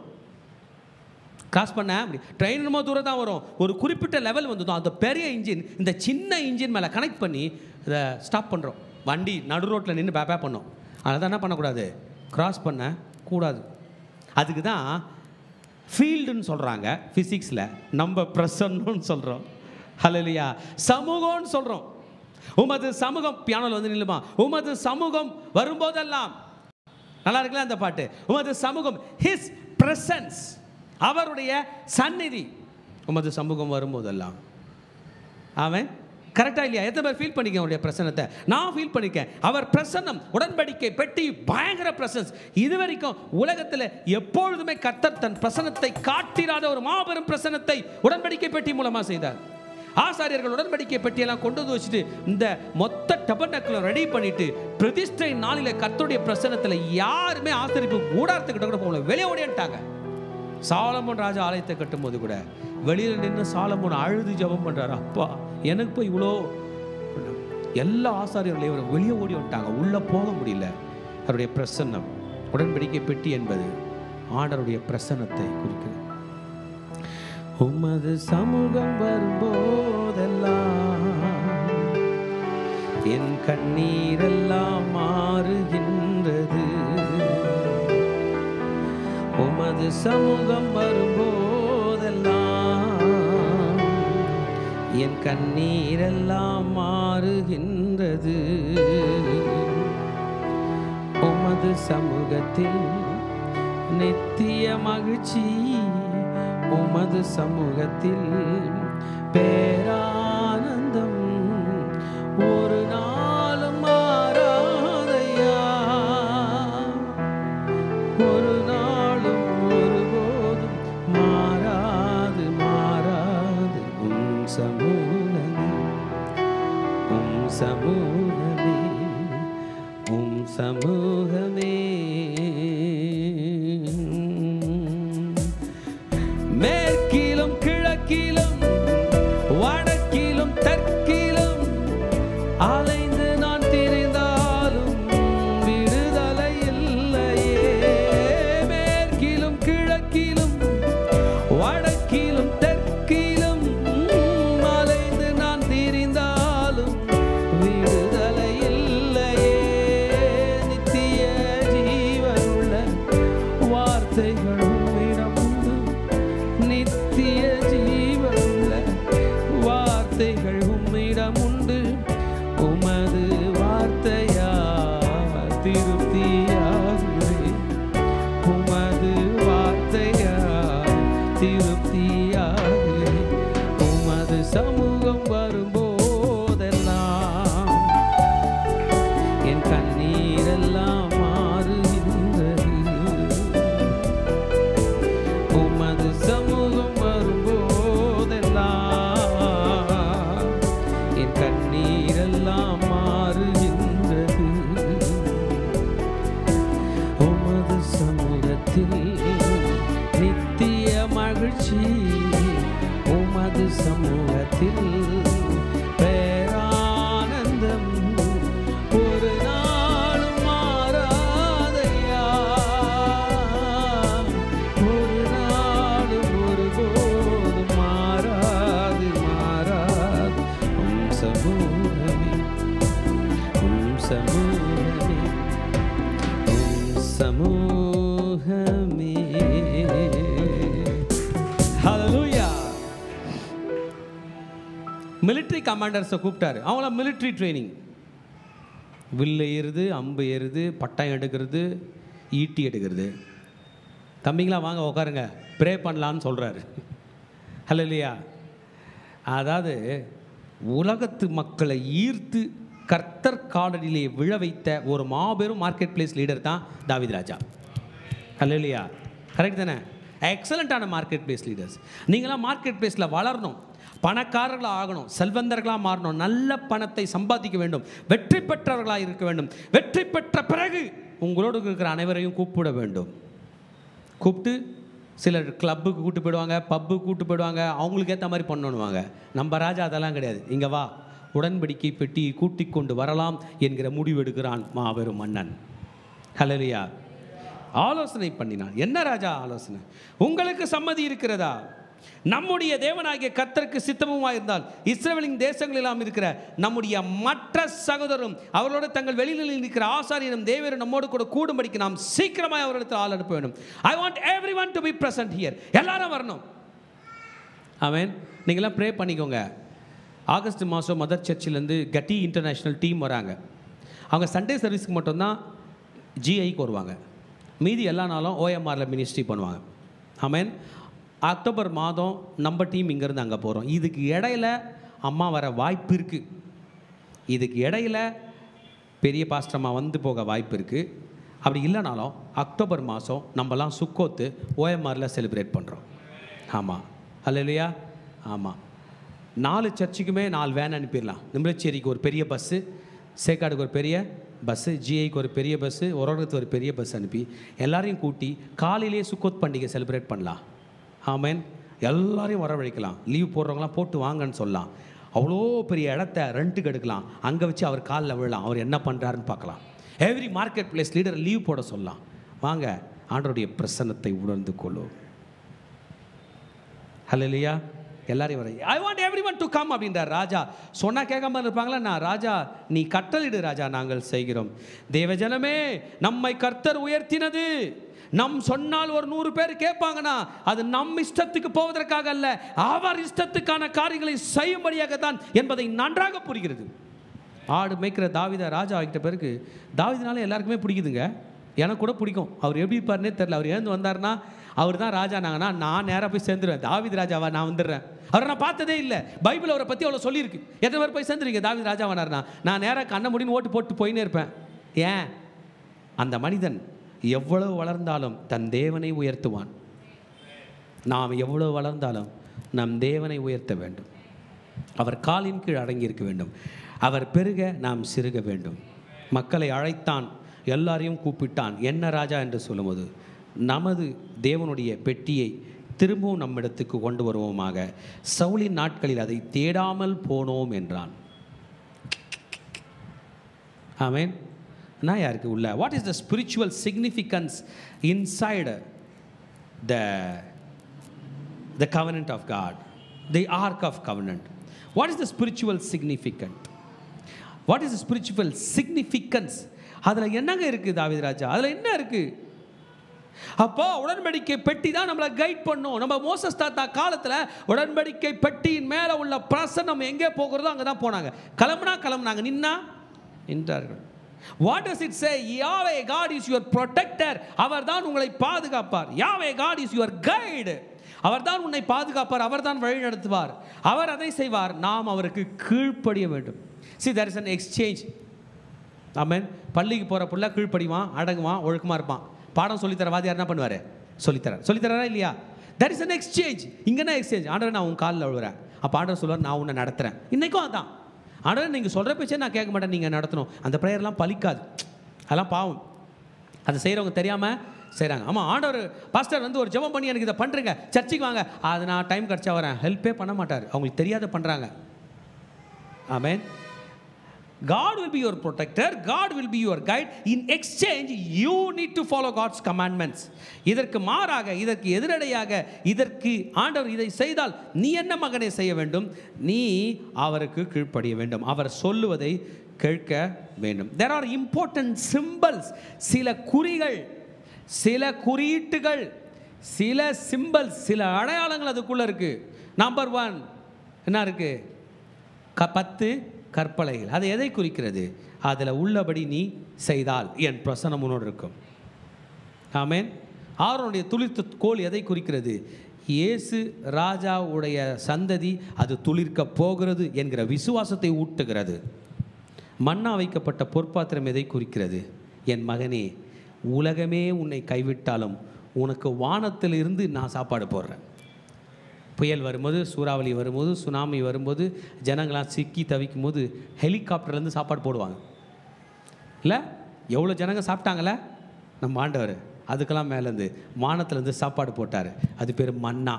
கிராஸ் பண்ண அப்படி ட்ரெயின் என்னமோ தூரம் தான் வரும் ஒரு குறிப்பிட்ட லெவல் வந்ததும் அந்த பெரிய இன்ஜின் இந்த சின்ன இன்ஜின் மேலே கனெக்ட் பண்ணி இதை ஸ்டாப் பண்ணுறோம் வண்டி நடு ரோட்டில் நின்று பேப்பா பண்ணோம் அதனால் என்ன பண்ணக்கூடாது கிராஸ் பண்ண கூடாது அதுக்கு தான் ஃபீல்டுன்னு சொல்கிறாங்க ஃபிசிக்ஸில் நம்ம பிரசன்னு சொல்கிறோம் ஹalleluya சமூகம்னு சொல்கிறோம் உமது சமூகம் பியானோல வந்து நில்லுமா உமது சமூகம் வரும்போதெல்லாம் நல்லா இருக்குல்ல அந்த பாட்டு உமது சமூகம் ஹிஸ் பிரசன்ஸ் அவருடைய சந்நிதி உமது சமூகம் வரும்போதெல்லாம் ஆமென் கரெக்டா இல்லையா எத்தனை பேர் ஃபீல் பண்ணிக்க அவருடைய பிரசன்னத்தை நான் ஃபீல் பண்ணிக்கேன் அவர் பிரசன்னம் உடன்படிக்கை பெட்டி பயங்கர பிரசன்ஸ் இது வரைக்கும் உலகத்தில் எப்பொழுதுமே கர்த்தர் தன் பிரசன்னத்தை காட்டிராத ஒரு மாபெரும் பிரசன்னத்தை உடன்படிக்கை பெட்டி மூலமா செய்தார் ஆசாரியர்கள் உடன்படிக்கை பெட்டியெல்லாம் கொண்டு வந்து வச்சுட்டு இந்த மொத்த டபர்னக்கில் ரெடி பண்ணிட்டு பிரதிஷ்டை நாளில கர்த்தருடைய பிரசன்னத்தில் யாருமே ஆசரிப்பு கூடாரத்துக்கிட்ட கூட போகல வெளியே ஓடியான்ட்டாங்க சாலமோன் ராஜா ஆலயத்தை கட்டும்போது கூட வெளியில் நின்று சாலமோன் அழுது ஜெபம் பண்றாரு அப்பா எனக்கு போய் இவ்வளோ எல்லா ஆசாரியர்களையும் இவரை வெளியே ஓடி வந்துட்டாங்க உள்ள போக முடியல அவருடைய பிரசன்னம் உடன்படிக்கை பெட்டி என்பது ஆண்டருடைய பிரசன்னத்தை குறிக்கிறது உமது சமூகம் வரும்போதெல்லாம் என் கண்ணீரெல்லாம் மாறுகின்றது உமது சமூகம் வரும்போதெல்லாம் என் கண்ணீரெல்லாம் மாறுகின்றது உமது சமூகத்தில் நித்திய மகிழ்ச்சி உமது சமூகத்தில் பேரானந்தம் ஒரு நாளும் மாறாதையா ஒரு நாளும் ஒருபோதும் மாறாது மாறாது உம் சமூகமே உம் சமூகமே உம் சமூகமே மேற்கிலும் கிழக்கிலும் வடக்கிலும் தெற்கிலும் அலைந்து நான் திரிந்தாலும் விடுதலை இல்லையே மேற்கிலும் கிழக்கிலும் வடக்கிலும் தெற்கிலும் அலைந்து நான் திரிந்தாலும் விடுதலை இல்லையே நித்திய ஜீவனுள்ள வார்த்தைகளும் இடம் உண்டு நித்திய ஜீவனுள்ள வார்த்தைகள் உம்மிடம் உண்டு உமது வார்த்தையா திருப்தியாகிறேன் உமது வார்த்தையா திருப்தியாகிறேன் உமது சமூகம் வரும்போதெல்லாம் என் கண்ணீரெல்லாம் மாறுகின்றது உமது சமூகம் வரும்போதெல்லாம் என் கண்ணீரெல்லாம் மாறுகின்றது உமது சமூகத்தில் நித்திய மகிழ்ச்சி உமது சமூகத்தில் பேரானந்தம் ஒரு நாளும் மாறாதையா ஒரு நாளும் ஒருபோதும் மாறாது மாறாது உம் சமூகமே உம் சமூகமே உம் சமூகமே ஹalleluya மிலிட்ரி கமாண்டர்ஸை கூப்பிட்டாரு அவங்கள மிலிட்ரி ட்ரைனிங் வில்லு ஏறுது அம்பு ஏறுது பட்டாயம் எடுக்கிறது ஈட்டி எடுக்கிறது தம்பிங்களா வாங்க உட்காருங்க ப்ரே பண்ணலான்னு சொல்கிறாரு ஹலோ இல்லையா அதாவது உலகத்து மக்களை ஈர்த்து கர்த்தர் காலடியிலே விழ வைத்த ஒரு மாபெரும் மார்க்கெட் பிளேஸ் லீடர் தான் தாவித் ராஜா ஹலோ இல்லையா கரெக்ட் தானே எக்ஸலண்ட்டான மார்க்கெட் பிளேஸ் லீடர்ஸ் நீங்களாம் மார்க்கெட் பிளேஸில் வளரணும் பணக்காரர்களாக ஆகணும் செல்வந்தர்களாக மாறணும் நல்ல பணத்தை சம்பாதிக்க வேண்டும் வெற்றி பெற்றவர்களாக இருக்க வேண்டும் வெற்றி பெற்ற பிறகு உங்களோடு இருக்கிற அனைவரையும் கூப்பிட வேண்டும் கூப்பிட்டு சிலர் கிளப்புக்கு கூட்டு போயிடுவாங்க பப்புக்கு கூட்டு போயிடுவாங்க அவங்களுக்கு ஏற்ற மாதிரி பண்ணணுவாங்க நம்ம ராஜா அதெல்லாம் கிடையாது இங்கே வா உடன்படிக்கை பெட்டி கூட்டிக் கொண்டு வரலாம் என்கிற முடிவு எடுக்கிறான் மாபெரும் மன்னன் ஹலரியா ஆலோசனை பண்ணினான் என்ன ராஜா ஆலோசனை உங்களுக்கு சம்மதி இருக்கிறதா நம்முடைய தேவனாகிய கர்த்தருக்கு சித்தமுமாக இருந்தால் இஸ்ரேலின் தேசங்களெல்லாம் இருக்கிற நம்முடைய மற்ற சகோதரரும் அவர்களோட தங்கள் வெளிநிலையில் இருக்கிற ஆசாரியரும் தேவரும் நம்மோடு கூட கூடும்படிக்கு நாம் சீக்கிரமாக அவரிடத்தில் ஆள் அனுப்ப வேண்டும் I want every one to be present here எல்லாரும் வரணும் ஆமென் நீங்களாம் ப்ரே பண்ணிக்கோங்க ஆகஸ்ட் மாதம் மதர் சர்ச்சிலேருந்து கட்டி இன்டர்நேஷ்னல் டீம் வராங்க அவங்க சண்டே சர்வீஸ்க்கு மட்டும்தான் ஜிஐக்கு வருவாங்க மீதி எல்லா நாளும் ஓஎம்ஆரில் மினிஸ்ட்ரி பண்ணுவாங்க ஆமேன் அக்டோபர் மாதம் நம்ம டீம் இங்கேருந்து அங்கே போகிறோம் இதுக்கு இடையில அம்மா வர வாய்ப்பு இருக்குது இதுக்கு இடையில பெரிய பாஸ்டர்மா வந்து போக வாய்ப்பு இருக்குது அப்படி இல்லைனாலும் அக்டோபர் மாதம் நம்மலாம் சுக்கோத்து ஓஎம்ஆரில் செலிப்ரேட் பண்ணுறோம் ஆமாம் அல்ல இல்லையா ஆமாம் நாலு சர்ச்சுக்குமே நாலு வேன் அனுப்பிடலாம் நிம்பளச்சேரிக்கு ஒரு பெரிய பஸ்ஸு சேக்காடுக்கு ஒரு பெரிய பஸ்ஸு ஜிஐக்கு ஒரு பெரிய பஸ்ஸு உரகத்துக்கு ஒரு பெரிய பஸ் அனுப்பி எல்லாரையும் கூட்டி காலையிலேயே சுக்கோத் பண்டிகை செலிப்ரேட் பண்ணலாம் ஆமேன் எல்லாரையும் வரவழைக்கலாம் லீவ் போடுறவங்களாம் போட்டு வாங்கன்னு சொல்லலாம் அவ்வளோ பெரிய இடத்த ரெண்ட்டுக்கு எடுக்கலாம் அங்கே வச்சு அவர் காலில் விழலாம் அவர் என்ன பண்ணுறாருன்னு பார்க்கலாம் every market place leader leave போட சொல்லலாம் வாங்க ஆண்டருடைய பிரசன்னத்தை உணர்ந்து கொள்ளும் ஹலோ இல்லையா எல்லாரையும் வர I want every one to come அப்படின்றார் ராஜா சொன்னால் கேட்காம இருப்பாங்களா நான் ராஜா நீ கட்டளிடு ராஜா நாங்கள் செய்கிறோம் தேவஜனமே நம்மை கர்த்தர் உயர்த்தினது நம் சொன்னால் ஒரு நூறு பேர் கேட்பாங்கன்னா அது நம் இஷ்டத்துக்கு போவதற்காக அல்ல அவர் இஷ்டத்துக்கான காரியங்களை செய்யும்படியாக தான் என்பதை நன்றாக புரிகிறது ஆடு மேய்க்கிற தாவித ராஜா ஆகிட்ட பிறகு தாவிதனால எல்லாருக்குமே பிடிக்குதுங்க எனக்கு கூட பிடிக்கும் அவர் எப்படி இருப்பாருனே தெரில அவர் எழுந்து வந்தாருன்னா அவர் தான் ராஜா நாங்கன்னா நான் நேராக போய் சேர்ந்துருவேன் தாவித ராஜாவா நான் வந்துடுறேன் அவரை நான் பார்த்ததே இல்லை பைபிள் அவரை பற்றி அவ்வளோ சொல்லியிருக்கு எத்தனை பேர் போய் சேர்ந்துருவீங்க தாவித ராஜாவானார்னா நான் நேராக கண்ண முடின்னு ஓட்டு போட்டு போயினே இருப்பேன் ஏன் அந்த மனிதன் எவ்வளவு வளர்ந்தாலும் தன் தேவனை உயர்த்துவான் நாம் எவ்வளவு வளர்ந்தாலும் நம் தேவனை உயர்த்த வேண்டும் அவர் காலின் கீழ் அடங்கி இருக்க வேண்டும் அவர் பெருக நாம் சிறுக வேண்டும் மக்களை அழைத்தான் எல்லாரையும் கூப்பிட்டான் என்ன ராஜா என்று சொல்லும்போது நமது தேவனுடைய பெட்டியை திரும்பவும் நம்மிடத்துக்கு கொண்டு வருவோமாக சவுலின் நாட்களில் அதை தேடாமல் போனோம் என்றான் ஆமேன் நான் யாருக்கு உள்ள what is the spiritual significance inside the the covenant of God, the ark of covenant. What is the spiritual significant? What is the spiritual significance? அதில் என்னங்க இருக்குது தாவித ராஜா அதில் என்ன இருக்குது அப்போ உடன்படிக்கை பெட்டி தான் நம்மளை கைட் பண்ணும் நம்ம மோசஸ் தாத்தா காலத்தில் உடன்படிக்கை பெட்டியின் மேலே உள்ள பிரசன்னம் எங்கே போகிறதோ அங்கே தான் போனாங்க கிளம்புனா கிளம்புனாங்க நின்னா நின்றார்கள் what does it say Yahweh God is your protector அவர் தான் உங்களை பாதுகாப்பார் Yahweh God is your guide அவர் தான் உன்னை பாதுகாப்பார் அவர் தான் வழி நடத்துவார் அவர் அதை செய்வார் நாம் அவருக்கு கீழ்ப்படிய வேண்டும் see there is an exchange ஆமென் பள்ளிக்கு போகிற புள்ள கீழ்ப்படிவான் அடங்குவான் ஒழுக்கமாக இருப்பான் பாடம் சொல்லித்தர வாதியார் என்ன பண்ணுவார் சொல்லித்தரார் சொல்லித்தராரா இல்லையா தட் இஸ் an எக்ஸ்சேஞ்ச் இங்கே என்ன எக்ஸ்சேஞ்ச் ஆண்டவர் நான் உன் காலில் விழுறேன் அப்போ ஆண்டவர் சொல்லுவார் நான் உன்னை நடத்துகிறேன் இன்றைக்கும் அதான் ஆண்டவர் நீங்கள் சொல்கிற பேச்சே நான் கேட்க மாட்டேன் நீங்கள் நடத்தணும் அந்த ப்ரேயர்லாம் பலிக்காது அதெல்லாம் பாவம் அதை செய்கிறவங்க தெரியாமல் செய்கிறாங்க ஆமாம் ஆண்டவர் பாஸ்டர் வந்து ஒரு ஜெபம் பண்ணி எனக்கு இதை பண்ணுறேங்க சர்ச்சுக்கு வாங்க அது நான் டைம் கிடச்சா வரேன் ஹெல்ப்பே பண்ண மாட்டார் அவங்களுக்கு தெரியாத பண்ணுறாங்க ஆமென் God will be your protector, God will be your guide. In exchange, you need to follow God's commandments. இதற்கு மாறாக இதற்கு எதிரடையாக இதற்கு ஆண்டவர் இதை செய்தால் நீ என்ன மகனை செய்ய வேண்டும் நீ அவருக்கு கீழ்ப்படிய வேண்டும் அவர் சொல்லுவதை கேட்க வேண்டும் தெர் ஆர் இம்பார்ட்டன்ட் சிம்பிள்ஸ் சில குறிகள் சில குறியீட்டுகள் சில சிம்பிள்ஸ் சில அடையாளங்கள் அதுக்குள்ளே இருக்குது நம்பர் ஒன் என்ன இருக்குது க பத்து கற்பலைகள் அது எதை குறிக்கிறது அதில் உள்ளபடி நீ செய்தால் என் பிரசனம் உன்னோடு இருக்கும் ஆமேன் ஆரோனுடைய துளிர்த்த கோல் எதை குறிக்கிறது இயேசு ராஜாவுடைய சந்ததி அது துளிர்க்க போகிறது என்கிற விசுவாசத்தை ஊட்டுகிறது மண்ணா வைக்கப்பட்ட பொற்பாத்திரம் எதை குறிக்கிறது என் மகனே உலகமே உன்னை கைவிட்டாலும் உனக்கு வானத்திலிருந்து நான் சாப்பாடு போடுறேன் புயல் வரும்போது சூறாவளி வரும்போது சுனாமி வரும்போது ஜனங்களாம் சிக்கி தவிக்கும் போது ஹெலிகாப்டர்லேருந்து சாப்பாடு போடுவாங்க இல்லை எவ்வளோ ஜனங்க சாப்பிட்டாங்களே நம்ம ஆண்டவர் அதுக்கெல்லாம் மேலேருந்து வானத்துலேருந்து சாப்பாடு போட்டார் அது பேர் மன்னா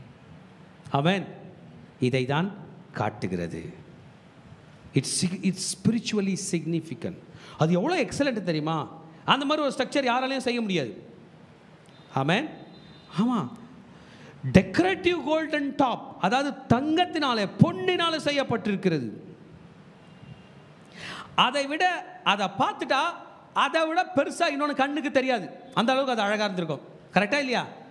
அவன் இதை தான் காட்டுகிறது இட்ஸ் இட்ஸ் ஸ்பிரிச்சுவலி சிக்னிஃபிகண்ட் அது எவ்வளோ எக்ஸலண்ட் தெரியுமா அந்த மாதிரி ஒரு ஸ்ட்ரக்சர் யாராலையும் செய்ய முடியாது ஆமேன் ஆமாம் டெக்கரேட்டிவ் கோல்டன் டாப் அதாவது தங்கத்தினாலே பொன்னினாலே செய்யப்பட்டிருக்கிறது அதை விட அதை பார்த்துட்டா அதை விட பெருசாக இன்னொன்று கண்ணுக்கு தெரியாது அந்த அளவுக்கு அது அழகாக இருந்திருக்கும் கரெக்டாக இல்லையா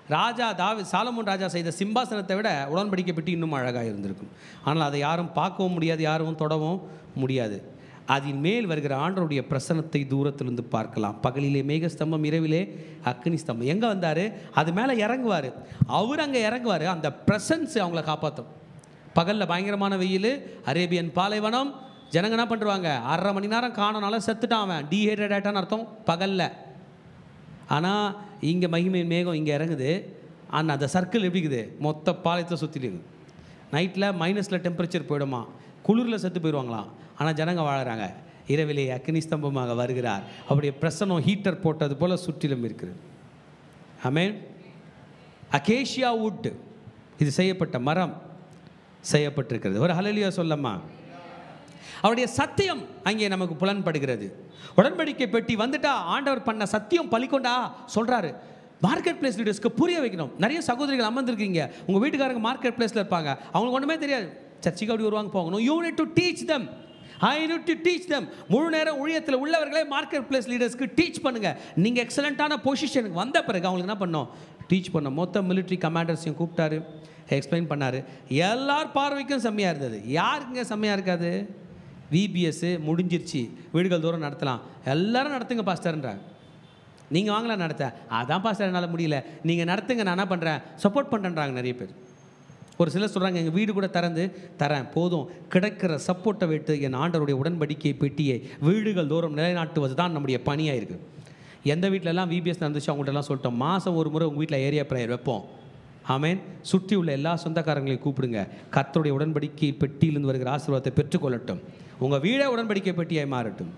ராஜா தாவி சாலமோன் ராஜா செய்த சிம்பாசனத்தை விட உடன்படிக்கை பெட்டி இன்னும் அழகாக இருந்திருக்கும் ஆனால் அதை யாரும் பார்க்கவும் முடியாது யாரும் தொடவும் முடியாது அதின் மேல் வருகிற ஆண்டவருடைய பிரசனத்தை தூரத்திலிருந்து பார்க்கலாம் பகலிலே மேகஸ்தம்பம் இரவிலே அக்னி ஸ்தம்பம் எங்கே வந்தார் அது மேலே இறங்குவார் அவர் அங்கே இறங்குவார் அந்த பிரசன்ஸ் அவங்கள காப்பாற்றும் பகலில் பயங்கரமான வெயில் அரேபியன் பாலைவனம் ஜனங்க என்ன பண்ணுவாங்க அரை மணி நேரம் காணனால செத்துட்டான் அவன் டீஹைட்ரேட் ஆகிட்டான்னு அர்த்தம் பகலில் ஆனால் இங்கே மகிமை மேகம் இங்கே இறங்குது ஆனால் அந்த சர்க்கிள் எப்படி இருக்குது மொத்த பாளையத்தை சுற்றிட்டு இருக்குது நைட்டில் மைனஸில் டெம்பரேச்சர் போயிடுமா குளிரில் செத்து போயிடுவாங்களாம் ஆனால் ஜனங்க வாழறாங்க இரவிலே அக்னி ஸ்தம்பமாக வருகிறார் அவருடைய பிரசனம் ஹீட்டர் போட்டது போல சுற்றிலும் இருக்கிறது ஆமென் அகேஷியா வுட் இது செய்யப்பட்ட மரம் செய்யப்பட்டிருக்கிறது ஒரு ஹலலியா சொல்லம்மா அவருடைய சத்தியம் அங்கே நமக்கு புலன்படுகிறது உடன்படிக்கை பெட்டி வந்துட்டா ஆண்டவர் பண்ண சத்தியம் பலிக்கொண்டா சொல்றாரு மார்க்கெட் பிளேஸ் லீடர்ஸ்க்கு புரிய வைக்கணும் நிறைய சகோதரிகள் அமர்ந்திருக்கீங்க உங்க வீட்டுக்காரங்க மார்க்கெட் பிளேஸ்ல இருப்பாங்க அவங்களுக்கு ஒண்ணுமே தெரியாது சர்ச்சுக்கு அப்படி வருவாங்க போகணும் you need to teach them I need to teach them முழு நேரம் ஊழியத்தில் உள்ளவர்களே மார்க்கெட் பிளேஸ் லீடர்ஸ்க்கு டீச் பண்ணுங்க நீங்க எக்ஸலண்ட்டான பொசிஷனுக்கு வந்த பிறகு அவங்களுக்கு என்ன பண்ணோம் டீச் பண்ண மொத்த மிலிட்ரி கமாண்டர்ஸையும் கூப்பிட்டாரு எக்ஸ்பிளைன் பண்ணாரு எல்லார் பார்வைக்கும் செம்மையாக இருந்தது யாருக்குங்க செம்மையாக இருக்காது விபிஎஸ் முடிஞ்சிருச்சு வீடுகள் தூரம் நடத்தலாம் எல்லாரும் நடத்துங்க பாஸ்டர்ன்றாங்க நீங்கள் வாங்கலாம் நடத்த அதான் பாஸ்டர் என்னால் முடியல நீங்கள் நடத்துங்க நான் என்ன பண்ணுறேன் சப்போர்ட் பண்ணுறேன்றாங்க நிறைய பேர் ஒரு சிலர் சொல்கிறாங்க எங்கள் வீடு கூட திறந்து தரேன் போதும் கிடைக்கிற சப்போர்ட்டை விட்டு என் ஆண்டவருடைய உடன்படிக்கை பெட்டியை வீடுகள் தூரம் நிலைநாட்டுவது தான் நம்முடைய பணியாக இருக்குது எந்த வீட்டிலலாம் விபிஎஸ் நடந்துச்சு அவங்கள்ட்டலாம் சொல்லிட்டோம் மாதம் ஒரு முறை உங்கள் வீட்டில் ஏரியா ப்ரேயர் வைப்போம் ஆமென் சுற்றி உள்ள எல்லா சொந்தக்காரங்களையும் கூப்பிடுங்க கர்த்தருடைய உடன்படிக்கை பெட்டியிலிருந்து வருகிற ஆசீர்வாதத்தை பெற்றுக்கொள்ளட்டும் உங்கள் வீடே உடன்படிக்கை பெட்டியாய் மாறட்டும்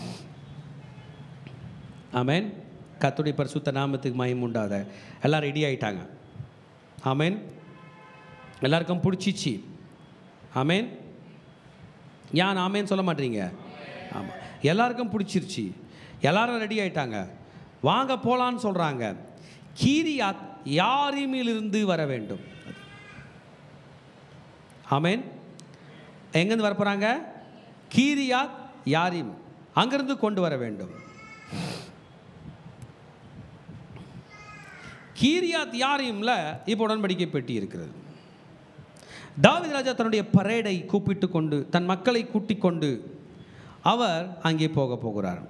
ஆமென் கர்த்தருடைய பரிசுத்த நாமத்துக்கு மயம் உண்டாத எல்லாம் ரெடி ஆயிட்டாங்க ஆமென் எல்லாருக்கும் பிடிச்சிச்சு ஆமென் ஏன் ஆமேன்னு சொல்ல மாட்டீங்க ஆமாம் எல்லாருக்கும் பிடிச்சிருச்சு எல்லாரும் ரெடி ஆயிட்டாங்க வாங்க போலான்னு சொல்கிறாங்க கீரியாத் யாரிமிலிருந்து வர வேண்டும் ஆமென் எங்கேருந்து வர போகிறாங்க கீரியாத் யாரிம் அங்கிருந்து கொண்டு வர வேண்டும் கீரியாத் யாரிம்ல இப்போ உடன்படிக்கை பெட்டி இருக்கிறது தாவீது ராஜா தன்னுடைய பரேடை கூப்பிட்டு கொண்டு தன் மக்களை கூட்டிக் கொண்டு அவர் அங்கே போக போகிறார்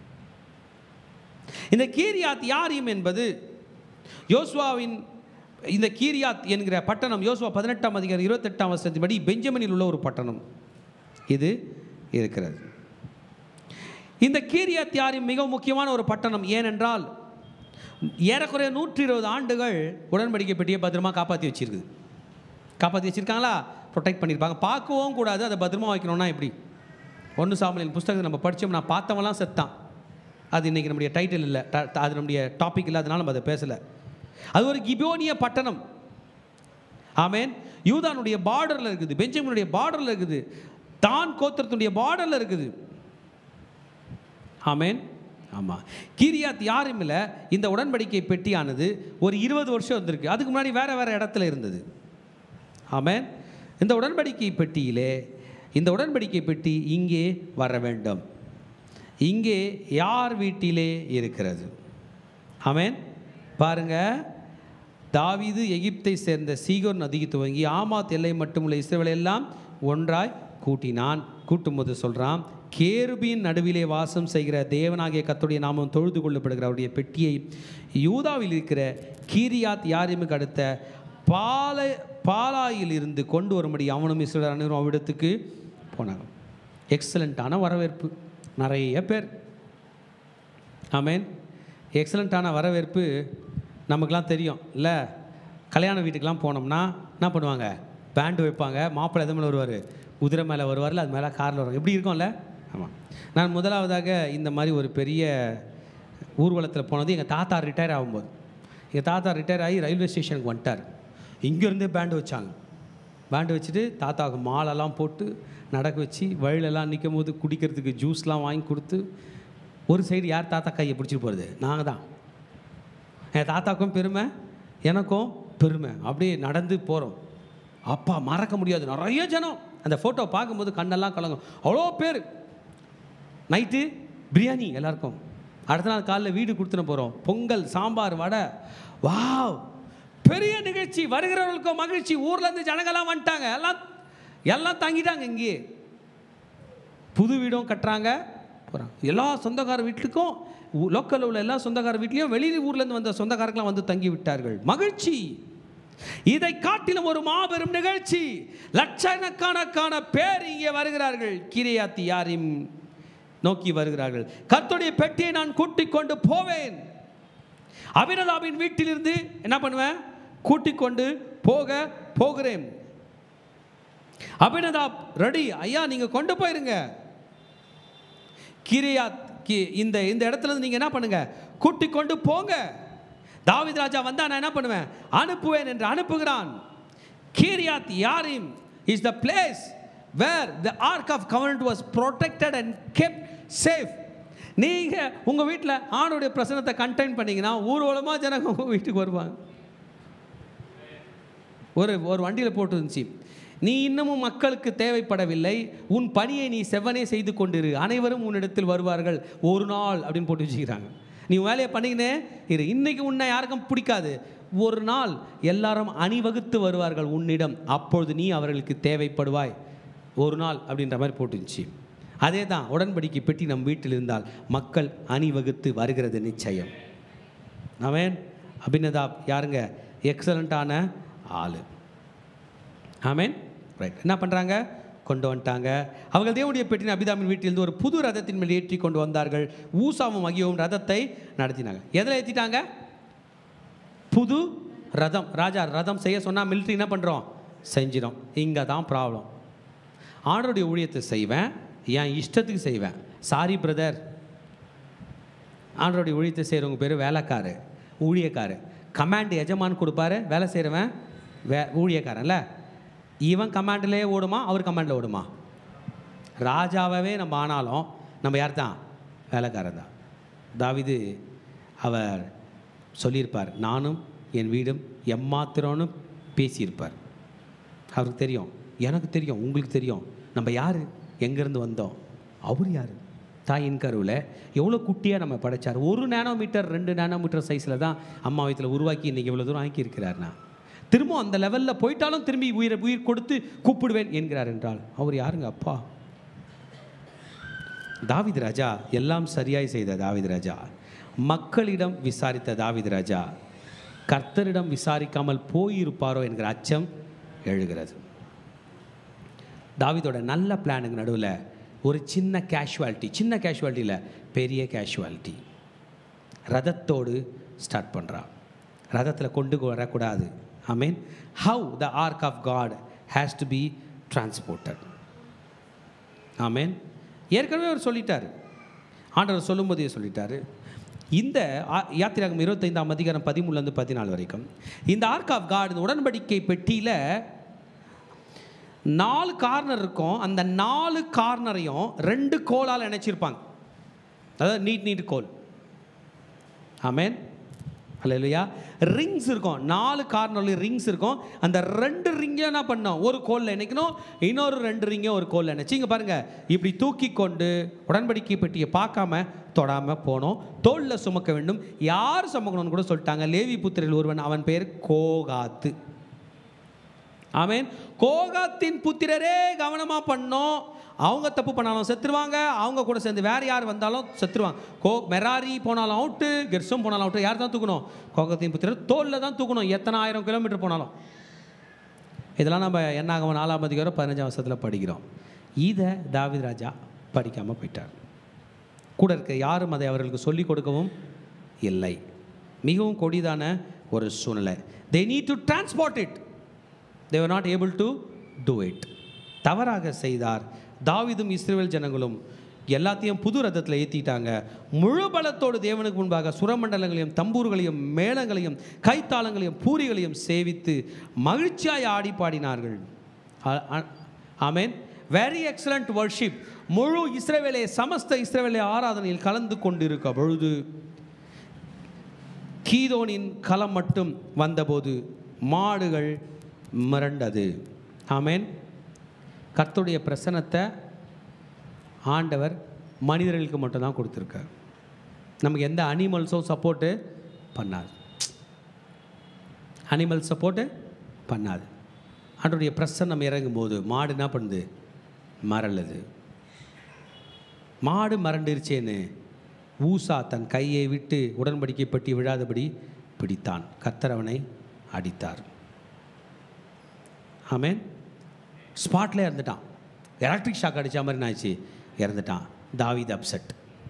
இந்த கீரியாத் யாரியம் என்பது யோசுவாவின் இந்த கீரியாத் என்கிற பட்டணம் யோசுவா பதினெட்டாம் அதிகாரம் இருபத்தெட்டாம் வருஷத்தின்படி பெஞ்சமினில் உள்ள ஒரு பட்டணம் இது இருக்கிறது இந்த கீரியாத் யாரியம் மிக முக்கியமான ஒரு பட்டணம் ஏனென்றால் ஏறக்குறைய நூற்றி இருபது ஆண்டுகள் உடன்படிக்கை பெட்டியை பத்திரமா காப்பாற்றி வச்சிருக்குது காப்பாற்றி வச்சிருக்காங்களா ப்ரொடெக்ட் பண்ணியிருப்பாங்க பார்க்கவும் கூடாது அதை பத்திரமா வைக்கணும்னா எப்படி ஒன்று சாமியல் புஸ்தகத்தை நம்ம படித்தோம் நான் பார்த்தவங்களாம் செத்தான் அது இன்றைக்கி நம்முடைய டைட்டில் இல்லை ட- ட- அது நம்முடைய டாபிக் இல்லை அதனால நம்ம அதை பேசலை அது ஒரு கிபோனிய பட்டணம் ஆமேன் யூதானுடைய பார்டரில் இருக்குது பெஞ்சமினுடைய பார்டரில் இருக்குது தான் கோத்திரத்தினுடைய பார்டரில் இருக்குது ஆமேன் ஆமாம் கீரியாத் யாரும் இல்லை இந்த உடன்படிக்கை பெட்டியானது ஒரு இருபது வருஷம் இருந்திருக்கு அதுக்கு முன்னாடி வேறு வேறு இடத்துல இருந்தது ஆமென் இந்த உடன்படிக்கை பெட்டியிலே இந்த உடன்படிக்கை பெட்டி இங்கே வர வேண்டும் இங்கே யார் வீட்டிலே இருக்கிறது ஆமென் பாருங்க தாவீது எகிப்தை சேர்ந்த சீகோர் நதிக்கு துவங்கி ஆமாத் எல்லை மட்டுமுள்ள இஸ்ரவேலை எல்லாம் ஒன்றாய் கூட்டினான் கூட்டும்போது சொல்றான் கேருபியின் நடுவிலே வாசம் செய்கிற தேவனாகிய கர்த்தருடைய நாமம் தொழுது கொள்ளப்படுகிற அவருடைய பெட்டியை யூதாவில் இருக்கிற கீரியாத் யாரிமுக்கு அடுத்த பால பாலாயில் இருந்து கொண்டு வரும்படி அவனும் இஸ்ரவேல் அனைவரும் அவ்விடத்துக்கு போனாங்க எக்ஸலண்ட்டான வரவேற்பு நிறைய பேர் ஆமென் எக்ஸலண்ட்டான வரவேற்பு நமக்கெல்லாம் தெரியும் இல்லை கல்யாண வீட்டுக்கெலாம் போனோம்னா என்ன பண்ணுவாங்க பேண்டு வைப்பாங்க மாப்பிள்ளை எது மேலே வருவார் குதிரை மேலே வருவார்ல அது மேலே காரில் வருவாங்க எப்படி இருக்கும்ல ஆமாம் நான் முதலாவதாக இந்த மாதிரி ஒரு பெரிய ஊர்வலத்தில் போனது எங்கள் தாத்தா ரிட்டையர் ஆகும்போது எங்கள் தாத்தா ரிட்டையர் ஆகி ரயில்வே ஸ்டேஷனுக்கு வந்துட்டார் இங்கேருந்தே பேண்டு வச்சாங்க பேண்டு வச்சுட்டு தாத்தாவுக்கு மாலெல்லாம் போட்டு நடக்க வச்சு வழியிலலாம் நிற்கும் போது குடிக்கிறதுக்கு ஜூஸ்லாம் வாங்கி கொடுத்து ஒரு சைடு யார் தாத்தா கையை பிடிச்சிட்டு போகிறது நாங்கள் தான் என் தாத்தாக்கும் பெருமை எனக்கும் பெருமை அப்படியே நடந்து போகிறோம் அப்பா மறக்க முடியாது நிறைய ஜனம் அந்த ஃபோட்டோ பார்க்கும்போது கண்ணெல்லாம் கலங்கும் அவ்வளோ பேர் நைட்டு பிரியாணி எல்லாருக்கும் அடுத்த நாள் காலைல வீடு கொடுத்துன போகிறோம் பொங்கல் சாம்பார் வடை வாவ் பெரிய நிகழ்ச்சி வருகிறவர்களுக்கும் மகிழ்ச்சி ஊர்ல இருந்து ஜனங்கள்லாம் வந்துட்டாங்க எல்லாம் எல்லாம் தங்கிட்டாங்க இங்கேயே புது வீடும் கட்டுறாங்க போகிறாங்க எல்லா சொந்தக்கார வீட்டுக்கும் லோக்கலில் உள்ள எல்லா சொந்தக்கார வீட்லேயும் வெளி ஊர்லேருந்து வந்த சொந்தக்காரங்களாம் வந்து தங்கி விட்டார்கள் மகிழ்ச்சி இதை காட்டிலும் ஒரு மாபெரும் நிகழ்ச்சி லட்சக்கணக்கான பேர் இங்கே வருகிறார்கள் கிரியாத்தி யாரையும் நோக்கி வருகிறார்கள் கர்த்தருடைய பெட்டியை நான் கூட்டிக் கொண்டு போவேன் அபினதாபின் வீட்டிலிருந்து என்ன பண்ணுவேன் கூட்டிக் கொண்டு போக போகிறேன் அபினதாப் ரெடி ஐயா நீங்க கொண்டு போயிருங்க கிரியாத் கி- இந்த இந்த இடத்துல இருந்து நீங்க என்ன பண்ணுங்க கூட்டி கொண்டு போங்க தாவீது ராஜா வந்தா நான் என்ன பண்ணுவேன் அனுப்புவேன் என்று அனுப்புகிறான் Kiriath Jearim is the place where the ark of covenant was protected and kept safe நீங்க உங்க வீட்டில் ஆணுடைய பிரசனத்தை கண்டெயின் பண்ணீங்கன்னா ஊர்வலமாக ஜனங்க உங்க வீட்டுக்கு வருவாங்க ஒரு ஒரு வண்டியில் போட்டு இருந்துச்சு நீ இன்னமும் மக்களுக்கு தேவைப்படவில்லை உன் பணியை நீ செவ்வனே செய்து கொண்டிரு அனைவரும் உன்னிடத்தில் வருவார்கள் ஒரு நாள் அப்படின்னு போட்டு வச்சுக்கிறாங்க நீ உன் வேலையை பண்ணிக்கினே இரு இன்னைக்கு உன்னை யாருக்கும் பிடிக்காது ஒரு நாள் எல்லாரும் அணிவகுத்து வருவார்கள் உன்னிடம் அப்பொழுது நீ அவர்களுக்கு தேவைப்படுவாய் ஒரு நாள் அப்படின்ற மாதிரி போட்டுருந்துச்சு அதே தான் உடன்படிக்கை பெட்டி நம் வீட்டில் இருந்தால் மக்கள் அணிவகுத்து வருகிறது நிச்சயம் அவன் அபினதாப் யாருங்க எக்ஸலண்ட்டான ஆளு ஆமென் ரைட் என்ன பண்ணுறாங்க கொண்டு வந்துட்டாங்க அவர்கள் தேவனுடைய பெட்டின அபிதாமின் வீட்டிலிருந்து ஒரு புது ரதத்தின் மேல் ஏற்றி கொண்டு வந்தார்கள் ஊசாவும் அகியவும் ரதத்தை நடத்தினாங்க எதில் ஏற்றிட்டாங்க புது ரதம் ராஜா ரதம் செய்ய சொன்னால் மிலிட்ரி என்ன பண்ணுறோம் செஞ்சிடும் இங்கே தான் ப்ராப்ளம் ஆண்டருடைய ஊழியத்தை செய்வேன் என் இஷ்டத்துக்கு செய்வேன் சாரி பிரதர் ஆண்டருடைய ஊழியத்தை செய்கிறவங்க பேர் வேலைக்காரு ஊழியக்காரு கமாண்ட் எஜமான் கொடுப்பாரு வேலை செய்கிறவன் வே ஊழியக்காரன்ல இவன் கமாண்ட்லேயே ஓடுமா அவர் கமாண்டில் ஓடுமா ராஜாவே நம்ம ஆனாலும் நம்ம யார் தான் வேலைக்காரன் தான் தாவிது அவர் சொல்லியிருப்பார் நானும் என் வீடும் எம்மாத்திரம்னு பேசியிருப்பார் அவருக்கு தெரியும் எனக்கு தெரியும் உங்களுக்கு தெரியும் நம்ம யார் எங்கேருந்து வந்தோம் அவர் யார் தாயின் கருவில் எவ்வளோ குட்டியாக நம்ம படைச்சார் ஒரு நேனோமீட்டர் ரெண்டு நேனோமீட்டர் சைஸில் தான் அம்மா வயிற்றில் உருவாக்கி இன்றைக்கி இவ்வளோ தூரம் ஆக்கியிருக்கிறார்னா திரும்ப அந்த லெவலில் போயிட்டாலும் திரும்பி உயிரை உயிர் கொடுத்து கூப்பிடுவேன் என்கிறார் என்றால் அவர் யாருங்க அப்பா தாவிது ராஜா எல்லாம் சரியாய் செய்த தாவிது ராஜா மக்களிடம் விசாரித்த தாவிது ராஜா கர்த்தரிடம் விசாரிக்காமல் போயிருப்பாரோ என்கிற அச்சம் எழுகிறது தாவிதோட நல்ல பிளானுக்கு நடுவில் ஒரு சின்ன கேஷுவாலிட்டி சின்ன கேஷுவாலிட்டியில் பெரிய கேஷுவாலிட்டி ரதத்தோடு ஸ்டார்ட் பண்ணுறான் ரதத்தில் கொண்டு வரக்கூடாது I mean how the ark of God has to be transported ஆமென் ஏற்கனவே அவர் சொல்லிட்டார் ஆண்டவர் சொல்லும்போதே சொல்லிட்டாரு இந்த ஆ- யாத்திராகம் இருபத்தைந்தாம் அதிகாரம் பதிமூணுலேருந்து பதினாலு வரைக்கும் இந்த ஆர்க் ஆஃப் காட் இந்த உடன்படிக்கை பெட்டியில் நாலு கார்னர் இருக்கும் அந்த நாலு கார்னரையும் ரெண்டு கோலால் இணைச்சிருப்பாங்க அதாவது நீட் நீட் கோல் ஆமென் அல்லையா ரிங்ஸ் இருக்கும் நாலு கார்னர்லையும் ரிங்ஸ் இருக்கும் அந்த ரெண்டு ரிங்கையும் என்ன பண்ணோம் ஒரு கோலில் இணைக்கணும் இன்னொரு ரெண்டு ரிங்கையும் ஒரு கோலில் இணைச்சி இங்கே பாருங்கள் இப்படி தூக்கி கொண்டு உடன்படிக்கை பெட்டியை பார்க்காம தொடாமல் போனோம் தோளில் சுமக்க வேண்டும் யார் சுமக்கணும்னு கூட சொல்லிட்டாங்க லேவி புத்திரில் ஒருவன் அவன் பேர் கோகாத்து ஆமென் கோகாத்தின் புத்திரரே கவனமாக பண்ணோம் அவங்க தப்பு பண்ணாலும் செத்துருவாங்க அவங்க கூட சேர்ந்து வேற யார் வந்தாலும் செத்துருவாங்க கோ மெராரி போனாலும் அவுட்டு கெர்சம் போனாலும் அவுட்டு யார் தான் தூக்கணும் கோகத்தின் புத்திரர் தோளில் தான் தூக்கணும் எத்தனை ஆயிரம் கிலோமீட்டர் போனாலும் இதெல்லாம் நம்ம என்னாகும் நாலாம் அதிகாரம் பதினஞ்சாம் வருஷத்தில் படிக்கிறோம் இதை தாவீது ராஜா படிக்காமல் போயிட்டார் கூட இருக்க யாரும் அதை அவர்களுக்கு சொல்லிக் கொடுக்கவும் இல்லை மிகவும் கொடிதான ஒரு சூழ்நிலை they need to transport it they were not able to do it தவறாக செய்தார் தாவீதும் இஸ்ரேல் ஜனங்களும் எல்லாத்தையும் புது ரதத்தில் ஏற்றிட்டாங்க முழு பலத்தோடு தேவனுக்கு முன்பாக சுரமண்டலங்களையும் தம்பூர்களையும் மேளங்களையும் கைத்தாளங்களையும் பூரிகளையும் சேவித்து மகிழ்ச்சியாய் ஆடி பாடினார்கள் ஆமேன் வெரி எக்ஸலண்ட் வர்ஷிப் முழு இஸ்ரேவேலை சமஸ்த இஸ்ரேவேலை ஆராதனையில் கலந்து கொண்டிருக்க பொழுது கீதோனின் களம் மட்டும் வந்தபோது மாடுகள் மிரண்டது ஆமென் கர்த்தருடைய பிரசனத்தை ஆண்டவர் மனிதர்களுக்கு மட்டும்தான் கொடுத்துருக்கார் நமக்கு எந்த அனிமல்ஸும் சப்போர்ட்டு பண்ணாது அனிமல் சப்போர்ட்டு பண்ணாது ஆண்டோடைய பிரசன்னம் இறங்கும்போது மாடு என்ன பண்ணுது மரளுது மாடு மறண்டுருச்சேன்னு ஊசா தன் கையை விட்டு உடன்படிக்கை பட்டி விழாதபடி பிடித்தான் கத்தரவனை அடித்தார் ஆமேன் ஸ்பாட்ல இறந்துட்டான் எலக்ட்ரிக் ஷாக் அடிச்ச மாதிரி என்ன ஆச்சு இறந்துட்டான் தாவீது அப்செட்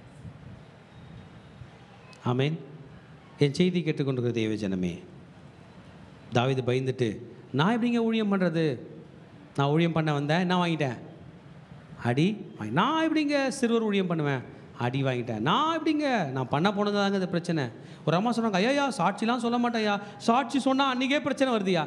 ஆமேன் என் செய்தி கேட்டுக்கொண்டிருக்கிற தேவ ஜனமே தாவீது பயந்துட்டு நான் எப்படிங்க ஊழியம் பண்ணுறது நான் ஊழியம் பண்ண வந்தேன் என்ன வாங்கிட்டேன் அடி வாங்கி- நான் எப்படிங்க சிறுவர் ஊழியம் பண்ணுவேன் அடி வாங்கிட்டேன் நான் எப்படிங்க நான் பண்ண போனது தாங்க இந்த பிரச்சனை ஒரு அம்மா சொன்னாங்க ஐயா சாட்சிலாம் சொல்ல மாட்டேன்யா சாட்சி சொன்னால் அன்றைக்கே பிரச்சனை வருதுயா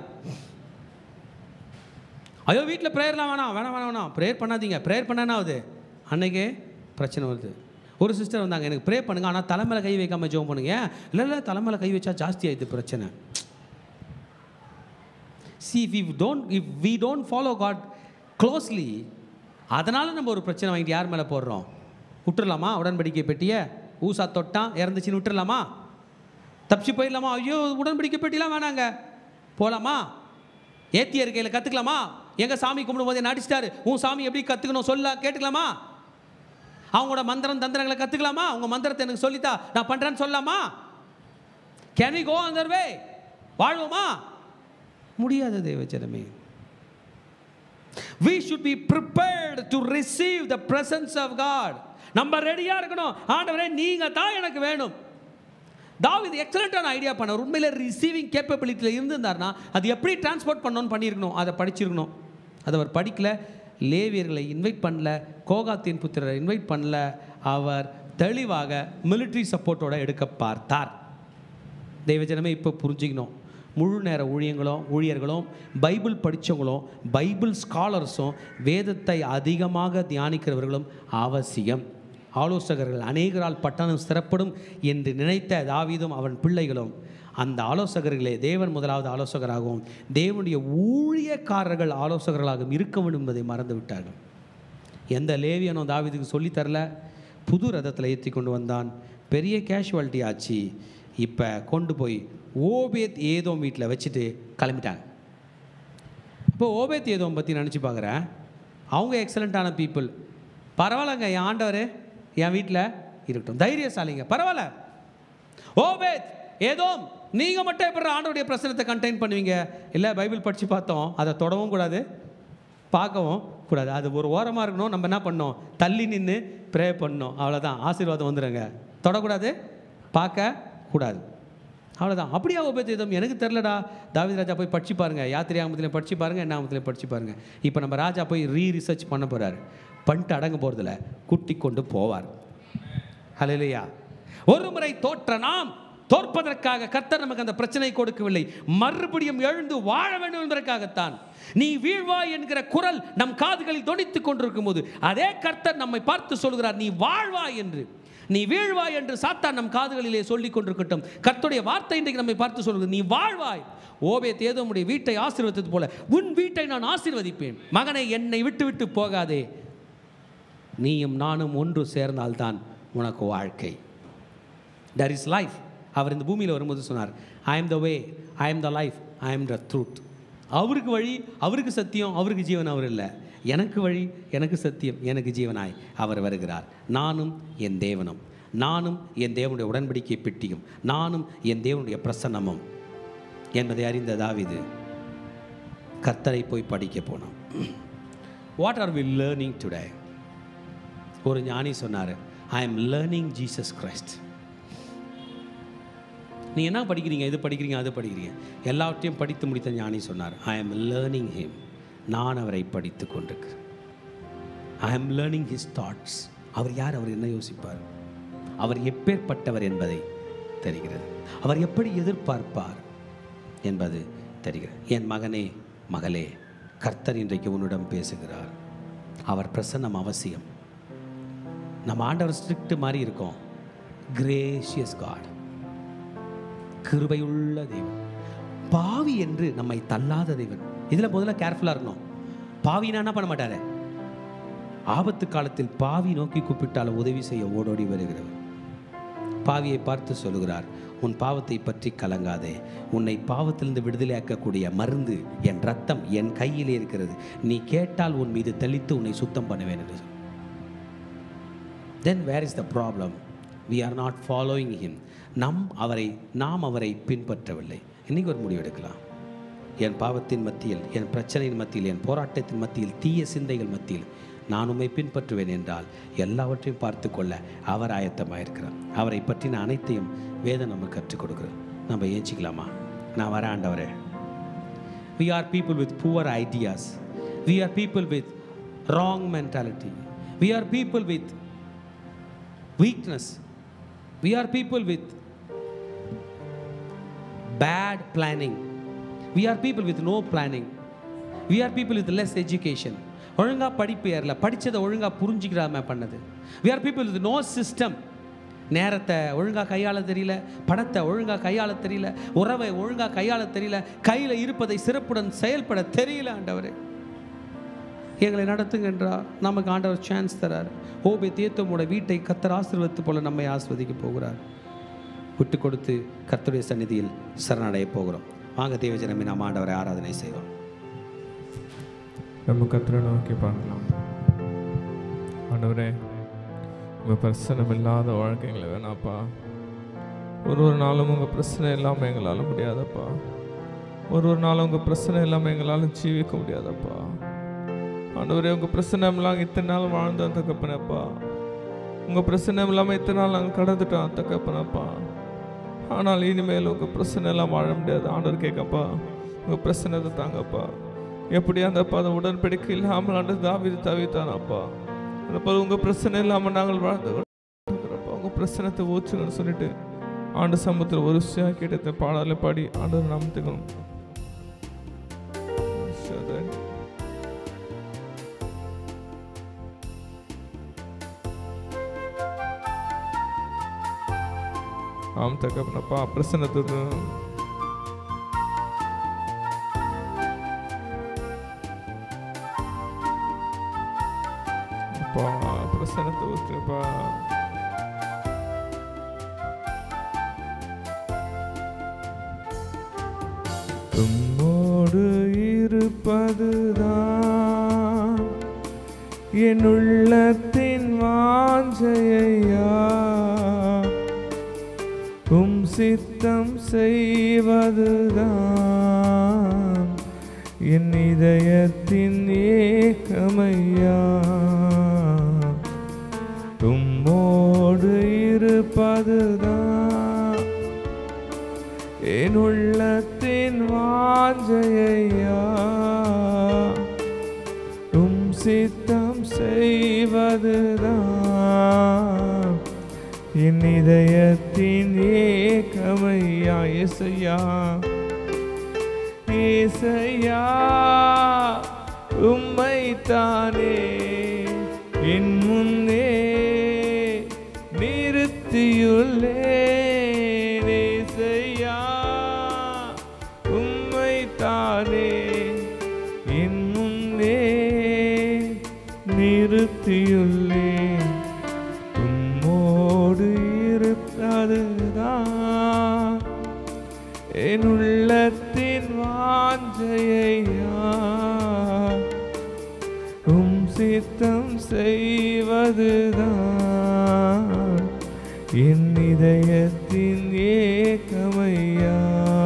ஐயோ வீட்டில் ப்ரேயர்லாம் வேணாம் வேணாம் வேணாம் வேணாம் ப்ரேயர் பண்ணாதீங்க ப்ரேயர் பண்ண என்ன ஆகுது அன்னைக்கே பிரச்சனை வருது ஒரு சிஸ்டர் வந்தாங்க எனக்கு ப்ரே பண்ணுங்க ஆனால் தலைமையில கை வைக்காம ஜோம் பண்ணுங்க ஏன் இல்லை இல்லை தலைமையில கை வச்சா ஜாஸ்தி ஆயிடுது பிரச்சனை see if we don't if we don't follow God closely அதனால நம்ம ஒரு பிரச்சனை வாங்கிட்டு யார் மேலே போடுறோம் விட்டுறலாமா உடன்படிக்கை பெட்டியை ஊசா தொட்டான் இறந்துச்சின்னு விட்டுறலாமா தப்பிச்சு போயிடலாமா ஐயோ உடன்படிக்கை பெட்டிலாம் வேணாங்க போகலாமா ஏத்திய இருக்கையில் கற்றுக்கலாமா எங்கள் சாமி கும்பிடும்போது என்ன அடிச்சிட்டாரு உன் சாமி எப்படி கற்றுக்கணும் சொல்ல கேட்டுக்கலாமா அவங்களோட மந்திரம் தந்திரங்களை கற்றுக்கலாமா உங்கள் மந்திரத்தை எனக்கு சொல்லித்தா நான் பண்ணுறேன்னு சொல்லலாமா கேன் வி கோ அந்த வே வாழ்வோமா முடியாது தேவச்சனமே we should be prepared to receive the presence of god நம்ம ரெடியா இருக்கணும் ஆண்டவரே நீங்க தான் எனக்கு வேணும் தாவீது எக்ஸலண்ட்டான ஐடியா பண்ணவர் உண்மையில ரிசீவிங் கேப்பபிலிட்டியில் இருந்திருந்தார்னா அது எப்படி டிரான்ஸ்போர்ட் பண்ணணும்னு பண்ணியிருக்கணும் அதை படிச்சிருக்கணும் அதை அவர் படிக்கல லேவியர்களை இன்வைட் பண்ணல கோகாத்தின் புத்திரரை இன்வைட் பண்ணல அவர் தெளிவாக military சப்போர்ட்டோட எடுக்க பார்த்தார் தெய்வஜனமே இப்போ புரிஞ்சுக்கணும் முழு நேர ஊழியங்களும் ஊழியர்களும் பைபிள் படித்தவங்களும் பைபிள் ஸ்காலர்ஸும் வேதத்தை அதிகமாக தியானிக்கிறவர்களும் அவசியம் ஆலோசகர்கள் அநேகரால் பட்டணம் சிறப்படும் என்று நினைத்த தாவீதும் அவன் பிள்ளைகளும் அந்த ஆலோசகர்களே தேவன் முதலாவது ஆலோசகராகவும் தேவனுடைய ஊழியக்காரர்கள் ஆலோசகர்களாகவும் இருக்க வேண்டும் என்பதை மறந்து விட்டார்கள் எந்த லேவியனும் தாவீதுக்கு சொல்லித் தரல புது ரதத்தில் ஏற்றி கொண்டு வந்தான் பெரிய கேஷுவாலிட்டி ஆச்சு இப்போ கொண்டு போய் ஓபேத் ஏதோம் வீட்டில் வச்சுட்டு கிளம்பிட்டாங்க இப்போ ஓபேத் ஏதோம் பற்றி நினச்சி பார்க்குறேன் அவங்க எக்ஸலண்ட்டான பீப்புள் பரவாயில்லங்க என் ஆண்டவர் என் வீட்டில் இருக்கட்டும் தைரியசாலிங்க பரவாயில்ல ஓபேத் ஏதோ நீங்கள் மட்டும் எப்படி ஆண்டவருடைய பிரச்சனத்தை கண்டெயின் பண்ணுவீங்க இல்லை பைபிள் படித்து பார்த்தோம் அதை தொடவும் கூடாது பார்க்கவும் கூடாது அது ஒரு ஓரமாக இருக்கணும் நம்ம என்ன பண்ணோம் தள்ளி நின்று ப்ரே பண்ணணும் அவ்வளோதான் ஆசீர்வாதம் வந்துடுங்க தொடக்கூடாது பார்க்க கூடாது அவ்வளோதான் அப்படியா உபதேதம் எனக்கு தெரிலடா தாவீது ராஜா போய் படிச்சு பாருங்க யாத்திரை ஆமத்திலையும் படிச்சு பாருங்க என்ன ஆமத்திலையும் படிச்சு பாருங்க இப்போ நம்ம ராஜா போய் ரீ ரிசர்ச் பண்ண போறாரு பண்ணிட்டு அடங்க போகிறதில்ல கூட்டி கொண்டு போவார் ஹalleluya ஒரு முறை தோற்ற நாம் தோற்பதற்காக கர்த்தர் நமக்கு அந்த பிரச்சனை கொடுக்கவில்லை மறுபடியும் எழுந்து வாழ வேண்டும் என்பதற்காகத்தான் நீ வீழ்வாய் என்கிற குரல் நம் காதுகளில் தொனித்துக் கொண்டிருக்கும் போது அதே கர்த்தர் நம்மை பார்த்து சொல்கிறார் நீ வாழ்வாய் என்று நீ வீழ்வாய் என்று சாத்தான் நம் காதுகளிலே சொல்லிக் கொண்டிருக்கட்டும் கர்த்தருடைய வார்த்தை இன்றைக்கு நம்மை பார்த்து சொல்கிறது நீ வாழ்வாய் ஓவே தேதமுடைய வீட்டை ஆசீர்வதித்தது போல உன் வீட்டை நான் ஆசீர்வதிப்பேன் மகனை என்னை விட்டு விட்டு போகாதே நீயும் நானும் ஒன்று சேர்ந்தால்தான் உனக்கு வாழ்க்கை தர் இஸ் லைஃப் அவர் இந்த பூமியில் வரும்போது சொன்னார் I am the way I am the life I am the truth அவருக்கு வழி அவருக்கு சத்தியம் அவருக்கு ஜீவன் அவர் இல்லை எனக்கு வழி எனக்கு சத்தியம் எனக்கு ஜீவனாய் அவர் வருகிறார் நானும் என் தேவனும் நானும் என் தேவனுடைய உடன்படிக்கை பெட்டியும் நானும் என் தேவனுடைய பிரசன்னமும் என்பதை அறிந்த தாவீது கர்த்தரை போய் படிக்க போனோம் what are we learning today ஒரு ஞானி சொன்னார் I am learning Jesus Christ நீ என்ன படிக்கிறீங்க இது படிக்கிறீங்க அது படிக்கிறீங்க எல்லாவற்றையும் படித்து முடித்த ஞானி சொன்னார் ஐ எம் லேர்னிங் ஹிம் நான் அவரை படித்து கொண்டிருக்கிறேன் I am learning his thoughts அவர் யார் அவர் என்ன யோசிப்பார் அவர் எப்பேற்பட்டவர் என்பதை தெரிகிறது அவர் எப்படி எதிர்பார்ப்பார் என்பது தெரிகிறது என் மகனே மகளே கர்த்தர் இன்றைக்கு உன்னிடம் பேசுகிறார் அவர் பிரசன்னம் அவசியம் நம்ம ஆண்டவர் ஸ்ட்ரிக்ட் மாதிரி இருக்கோம் கிரேஷியஸ் காட் கிருபையுள்ள தேவன் பாவி என்று நம்மை தள்ளாத தேவன் இதில் முதல்ல கேர்ஃபுல்லாக இருக்கணும் பாவினா என்ன பண்ண மாட்டாரு ஆபத்து காலத்தில் பாவி நோக்கி கூப்பிட்டால் உதவி செய்ய ஓடோடி வருகிறவர் பாவியை பார்த்து சொல்லுகிறார் உன் பாவத்தை பற்றி கலங்காதே உன்னை பாவத்திலிருந்து விடுதலையாக்கக்கூடிய மருந்து என் ரத்தம் என் கையிலே இருக்கிறது நீ கேட்டால் உன் மீது தெளித்து உன்னை சுத்தம் பண்ணுவேன் என்று சொன்னார். Then where is the problem we are not following him நம் அவரை நாம் அவரை பின்பற்றவில்லை இன்னைக்கு ஒரு முடிவு எடுக்கலாம் என் பாவத்தின் மத்தியில் என் பிரச்சனையின் மத்தியில் என் போராட்டத்தின் மத்தியில் தீய சிந்தைகள் மத்தியில் நான் உம்மை பின்பற்றுவேன் என்றால் எல்லாவற்றையும் பார்த்து கொள்ள அவர் ஆயத்தமாக இருக்கிறார் அவரை பற்றின அனைத்தையும் வேதம் நமக்கு கற்றுக் கொடுக்குறோம் நம்ம ஏஞ்சிக்கலாமா நான் வரேன் ஆண்டவரே we are people with poor ideas we are people with wrong mentality we are people with weakness we are people with bad planning we are people with no planning we are people with less education ஒழுங்கா படிப்பு ஏறல படிச்சதை ஒழுங்கா புரிஞ்சுக்கிறாம பண்ணது we are people with no system நேரத்தை ஒழுங்கா கையாள தெரியல பணத்தை ஒழுங்கா கையாள தெரியல உறவை ஒழுங்கா கையாள தெரியல கையில் இருப்பதை சிறப்புடன் செயல்பட தெரியல ஆண்டவரே எங்களை நடத்துங்க என்றால் நமக்கு ஆண்டவர் சான்ஸ் தரார் ஓபே தேத்தமோட வீட்டை கத்தர் ஆசீர்வத்து போல நம்மை ஆஸ்வதிக்க போகிறார் விட்டு கொடுத்து கர்த்தருடைய சந்நிதியில் சரணடைய போகிறோம் வாங்க தேவஜனமே நாம் ஆண்டவரை ஆராதனை செய்வோம் நம்ம கத்திர நோக்கி பார்க்கலாம் ஆண்டவரே உங்கள் பிரச்சனை இல்லாத வாழ்க்கை எங்களை வேணாப்பா ஒரு ஒரு நாளும் உங்கள் பிரச்சனை இல்லாமல் எங்களால் முடியாதப்பா ஒரு ஒரு நாளும் உங்கள் பிரச்சனை இல்லாமல் எங்களால் ஜீவிக்க முடியாதப்பா ஆண்டவரே உங்கள் பிரச்சனை இல்லாமல் இத்தனை நாள் வாழ்ந்தோம் தகப்பனப்பா உங்கள் பிரச்சனை இல்லாமல் இத்தனை நாள் நாங்கள் கடந்துட்டோம் தகப்பனப்பா ஆனால் இனிமேல் உங்கள் பிரச்சனை எல்லாம் வாழ முடியாது ஆண்டவர் கேட்கப்பா உங்கள் பிரச்சனை தாங்கப்பா எப்படி அந்த அப்பா அந்த உடன்படிக்கை இல்லாமல் ஆண்டு தாவிது தவித்தானப்பா அப்போ உங்கள் பிரச்சனை இல்லாமல் நாங்கள் வாழ்ந்து கொண்டிருக்கிறப்பா உங்கள் பிரச்சனத்தை ஊற்றுங்கன்னு சொல்லிட்டு ஆண்டு சமூகத்தில் ஒரு விஷயம் கேட்டு பாடலை பாடி ஆண்டு நாமத்துக்கணும் ஆம் தகப்பனப்பா பிரசன்னத்தை அப்பா பிரசன்னத்தை ஊற்றுப்பா உம்மோடு இருப்பதுதான் என் உள்ளத்தின் வாஞ்சையா உம் சித்தம் செய்வதுதான் என் இதயத்தின் ஏக்கமையா உம்மோடு இருப்பதுதான் என் உள்ளத்தின் வாஞ்சையா உம் சித்தம் செய்வதுதான் என் இதயத்தின் ஏக்கமையா இசையா இசையா உம்மைத்தானே என் முன்னே நிறுத்தியுள்ளேன் இசையா உம்மைத்தானே என் முன்னே நிறுத்தியுள்ளேன் உம்மோடு இருப்பதுதான் என் உள்ளத்தின் வாஞ்சையா உம் சித்தம் செய்வதுதான் என் இதயத்தின் ஏக்கமையா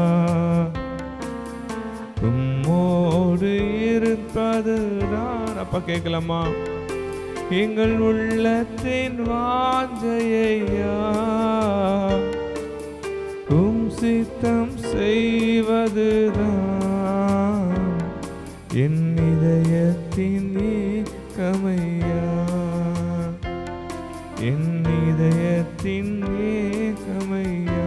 உம்மோடு இருப்பதுதான் அப்பா கேட்கலாமா எங்கள் உள்ளத்தின் வாஞ்சையா உம் சித்தம் செய்வதுதான் என் இதயத்தின் ஏக்கமையா என் இதயத்தின் ஏக்கமையா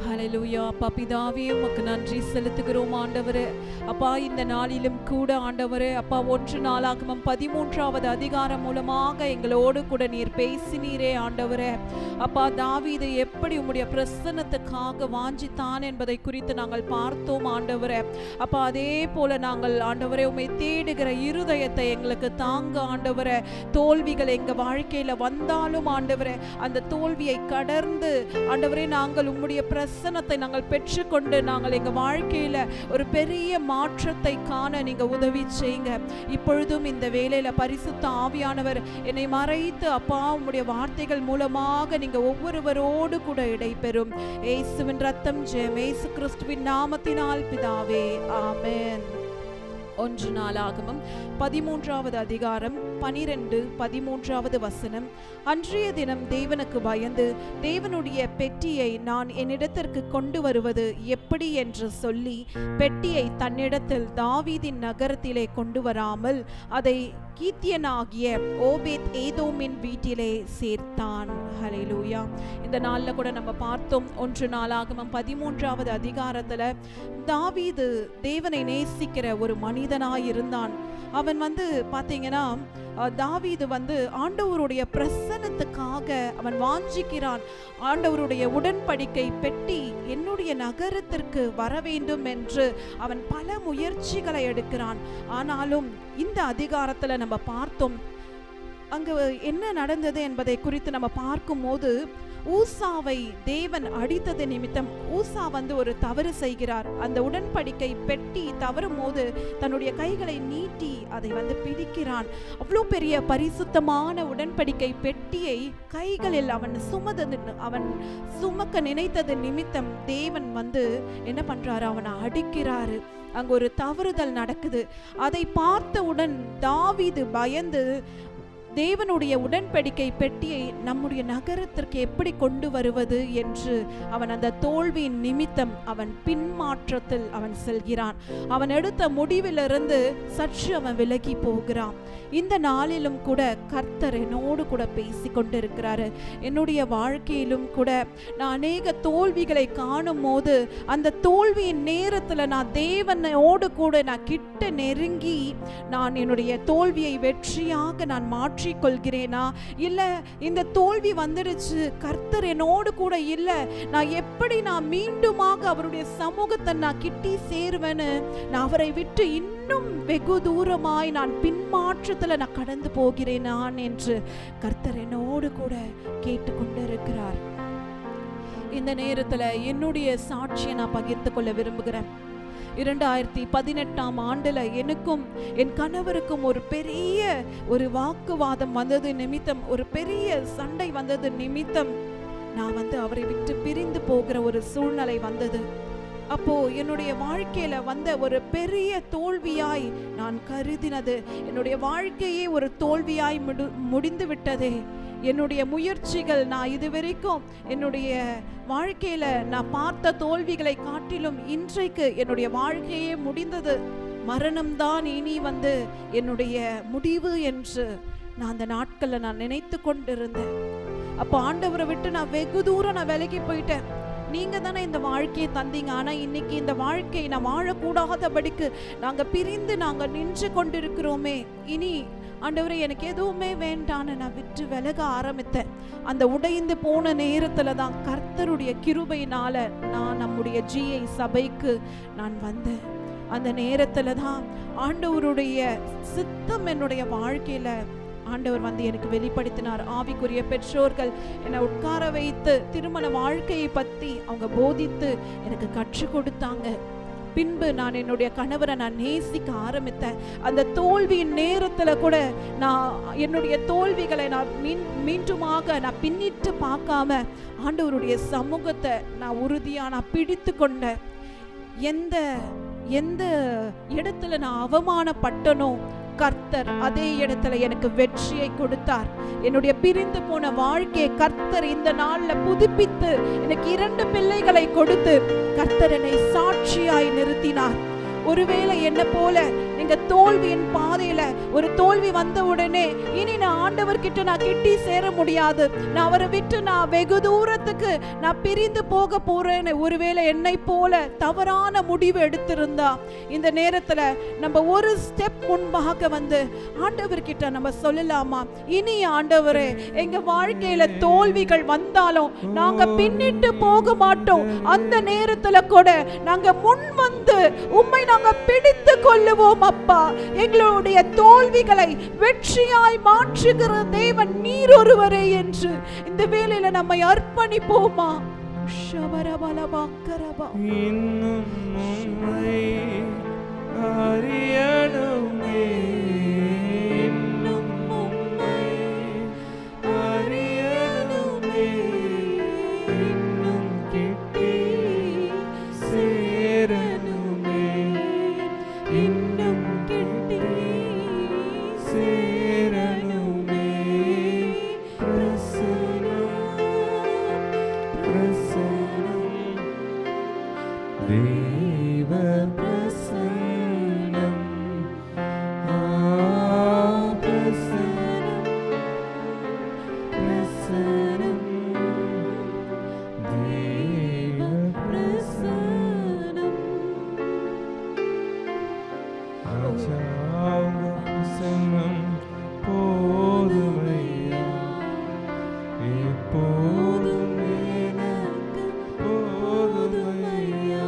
ஹalleluya அப்பா பிதாவே உமக்கு நன்றி செலுத்துகிறோம் ஆண்டவரே அப்பா இந்த நாளிலும் கூட ஆண்டவரே அப்பா ஒன்று நாளாகமம் பதிமூன்றாவது அதிகாரம் மூலமாக எங்களோடு கூட நீர் பேசினீரே ஆண்டவரே அப்பா தாவீது எப்படி உம்முடைய பிரசன்னத்துக்காக வாஞ்சித்தான் என்பதை குறித்து நாங்கள் பார்த்தோம் ஆண்டவரே அப்பா அதே போல நாங்கள் ஆண்டவரே உம்மை தேடுகிற இருதயத்தை எங்களுக்கு தாங்க ஆண்டவரே தோல்விகள் எங்க வாழ்க்கையில வந்தாலும் ஆண்டவரே அந்த தோல்வியை கடந்து ஆண்டவரே நாங்கள் உம்முடைய பிரசன்னத்தை நாங்கள் பெற்றுக்கொண்டு நாங்கள் எங்க வாழ்க்கையில ஒரு பெரிய மாற்றத்தை காண நீங்க உதவி செய்யுங்க இப்பொழுதும் இந்த வேலையில பரிசுத்த ஆவியானவர் என்னை மறைத்து அப்பா உம்முடைய வார்த்தைகள் மூலமாக நீங்க ஒவ்வொருவரோடு கூட இடைபெறும் இயேசுவின் ரத்தம் ஜெயம் இயேசு கிறிஸ்துவின் நாமத்தினால் பிதாவே ஆமென் ஒன்று நாளாகமம் பதிமூன்றாவது அதிகாரம் பனிரெண்டு பதிமூன்றாவது வசனம் அன்றைய தினம் தேவனுக்கு பயந்து தேவனுடைய பெட்டியை நான் என்னிடத்திற்கு கொண்டு வருவது எப்படி என்று சொல்லி பெட்டியை தன்னிடத்தில் தாவீதின் நகரத்திலே கொண்டு வராமல் அதை கீத்தியனாகிய ஓபேத் ஏதோமின் வீட்டிலே சேர்த்தான் ஹalleluya இந்த நாள்ல கூட நம்ம பார்த்தோம் ஒன்று நாளாகமம் பதிமூன்றாவது அதிகாரத்துல தாவீது தேவனை நேசிக்கிற ஒரு மனிதனாய் இருந்தான் அவன் வந்து பாத்தீங்கன்னா அஹ், தாவீது வந்து ஆண்டவருடைய பிரசன்னத்துக்காக அவன் வாஞ்சிக்கிறான் ஆண்டவருடைய உடன்படிக்கை பெட்டி என்னுடைய நகரத்திற்கு வர வேண்டும் என்று அவன் பல முயற்சிகளை எடுக்கிறான் ஆனாலும் இந்த அதிகாரத்துல நம்ம பார்த்தோம் அங்கு என்ன நடந்தது என்பதை குறித்து நம்ம பார்க்கும்போது ஊசாவை தேவன் அடித்தது நிமித்தம் ஊசா வந்து ஒரு தவறு செய்கிறார் அந்த உடன்படிக்கை பெட்டி தவறும் போது தன்னுடைய கைகளை நீட்டி அதை வந்து பிடிக்கிறான் அவ்வளோ பெரிய பரிசுத்தமான உடன்படிக்கை பெட்டியை கைகளில் அவன் சுமதது அவன் சுமக்க நினைத்தது நிமித்தம் தேவன் வந்து என்ன பண்றாரு அவனை அடிக்கிறாரு அங்க ஒரு தவறுதல் நடக்குது அதை பார்த்தவுடன் தாவீது பயந்து தேவனுடைய உடன்படிக்கை பெட்டியை நம்முடைய நகரத்திற்கு எப்படி கொண்டு வருவது என்று அவன் அந்த தோல்வியின் நிமித்தம் அவன் பின்மாற்றத்தில் அவன் செல்கிறான் அவன் எடுத்த முடிவிலிருந்து சற்று அவன் விலகி போகிறான் இந்த நாளிலும் கூட கர்த்தர் என்னோடு கூட பேசி கொண்டிருக்கிறாரு என்னுடைய வாழ்க்கையிலும் கூட நான் அநேக தோல்விகளை காணும் போது அந்த தோல்வியின் நேரத்தில் நான் தேவனோடு கூட நான் கிட்ட நெருங்கி நான் என்னுடைய தோல்வியை வெற்றியாக நான் மாற்றிக்கொள்கிறேனா இல்லை இந்த தோல்வி வந்துடுச்சு கர்த்தர் என்னோடு கூட இல்லை நான் எப்படி நான் மீண்டுமாக அவருடைய சமூகத்தை நான் கிட்டி சேருவேன்னு நான் அவரை விட்டு இன்னும் வெகு தூரமாய் நான் பின்மாற்றத்தில் நான் கடந்து போகிறேன் நான் என்று கர்த்தர் என்னோடு கூட கேட்டுக்கொண்டு இருக்கிறார் இந்த நேரத்தில் என்னுடைய சாட்சியை நான் பகிர்ந்து கொள்ள விரும்புகிறேன் இரண்டாயிரத்தி பதினெட்டாம் ஆண்டுல எனக்கும் என் கணவருக்கும் ஒரு பெரிய ஒரு வாக்குவாதம் வந்தது நிமித்தம் ஒரு பெரிய சண்டை வந்தது நிமித்தம் நான் வந்து அவரை விட்டு பிரிந்து போகிற ஒரு சூழ்நிலை வந்தது அப்போ என்னுடைய வாழ்க்கையில வந்த ஒரு பெரிய தோல்வியாய் நான் கருதினது என்னுடைய வாழ்க்கையே ஒரு தோல்வியாய் முடி முடிந்து விட்டதே என்னுடைய முயற்சிகள் நான் இதுவரைக்கும் என்னுடைய வாழ்க்கையில நான் பார்த்த தோல்விகளை காட்டிலும் இன்றைக்கு என்னுடைய வாழ்க்கையே முடிந்தது மரணம்தான் இனி வந்து என்னுடைய முடிவு என்று நான் அந்த நாட்களில் நான் நினைத்து கொண்டிருந்தேன் அப்போ ஆண்டவரை விட்டு நான் வெகு தூரம் நான் விலகி போயிட்டேன் நீங்க தானே இந்த வாழ்க்கையை தந்தீங்க ஆனா இன்னைக்கு இந்த வாழ்க்கை நான் வாழக்கூடாதபடிக்கு நாங்க பிரிந்து நாங்க நின்று கொண்டிருக்கிறோமே இனி ஆண்டவரே எனக்கு எதுவுமே வேண்டான்னு நான் விட்டு விலக ஆரம்பித்தேன் அந்த உடைந்து போன நேரத்துல தான் கர்த்தருடைய கிருபையினால நான் நம்முடைய ஜிஐ சபைக்கு நான் வந்தேன் அந்த நேரத்துல தான் ஆண்டவருடைய சித்தம் என்னுடைய வாழ்க்கையில ஆண்டவர் வந்து எனக்கு வெளிப்படுத்தினார் ஆவிக்குரிய பெற்றோர்கள் என்னை உட்கார வைத்து திருமண வாழ்க்கையை பத்தி அவங்க போதித்து எனக்கு கற்றுக் கொடுத்தாங்க பின்பு நான் என்னுடைய கணவரை நான் நேசிக்க ஆரம்பித்தேன் அந்த தோல்வியின் நேரத்துல கூட நான் என்னுடைய தோல்விகளை நான் மீன் மீண்டுமாக நான் பின்னிட்டு பார்க்காம ஆண்டவருடைய சமூகத்தை நான் உறுதியா நான் பிடித்து கொண்டேன் எந்த எந்த இடத்துல நான் அவமானப்பட்டனோ கர்த்தர் அதே இடத்துல எனக்கு வெற்றியை கொடுத்தார் என்னுடைய பிரிந்து போன வாழ்க்கையை கர்த்தர் இந்த நாள்ல புதுப்பித்து எனக்கு இரண்டு பிள்ளைகளை கொடுத்து கர்த்தர் என்னை சாட்சியாய் நிறுத்தினார் ஒருவேளை என்ன போல நீங்க தோல்வியின் பாதையில ஒரு தோல்வி வந்த உடனே இனி நான் ஆண்டவர் கிட்ட நான் கிட்டி சேர முடியாது நான் அவரை விட்டு நான் வெகு தூரத்துக்கு நான் பிரிந்து போக போறேன்னு ஒருவேளை என்னை போல தவறான முடிவு எடுத்திருந்தா இந்த நேரத்துல நம்ம ஒரு ஸ்டெப் முன்பாக வந்து ஆண்டவர் கிட்ட நம்ம சொல்லலாமா இனி ஆண்டவரே எங்க வாழ்க்கையில தோல்விகள் வந்தாலும் நாங்க பின்னிட்டு போக மாட்டோம் அந்த நேரத்துல கூட நாங்க முன் வந்து உம்மை நாங்க பிடித்து கொள்ளுவோம் அப்பா எங்களுடைய தோல்விகளை வெற்றியாய் மாற்றுகிற தேவன் நீர் ஒருவரே என்று இந்த வேளையில நம்மை அர்ப்பணிப்போமா ஷபரபலபாக்கரபா. இன்னும் உம்மை அறியணுமே இன்னும் உம்மை அறியணுமே இன்னும் கிட்டே சேரணுமே இன்னும் கிட்டே சேரணுமே பிரசனம் பிரசனம் தேவ பிரசன்னம் ஆ பிரசன்னம் பிரசன்னம் தேவ பிரசன்னம் ஆச்சாங்க பிரசன்னம் போதுமையா எப்போதும் எனக்கு போதுமையா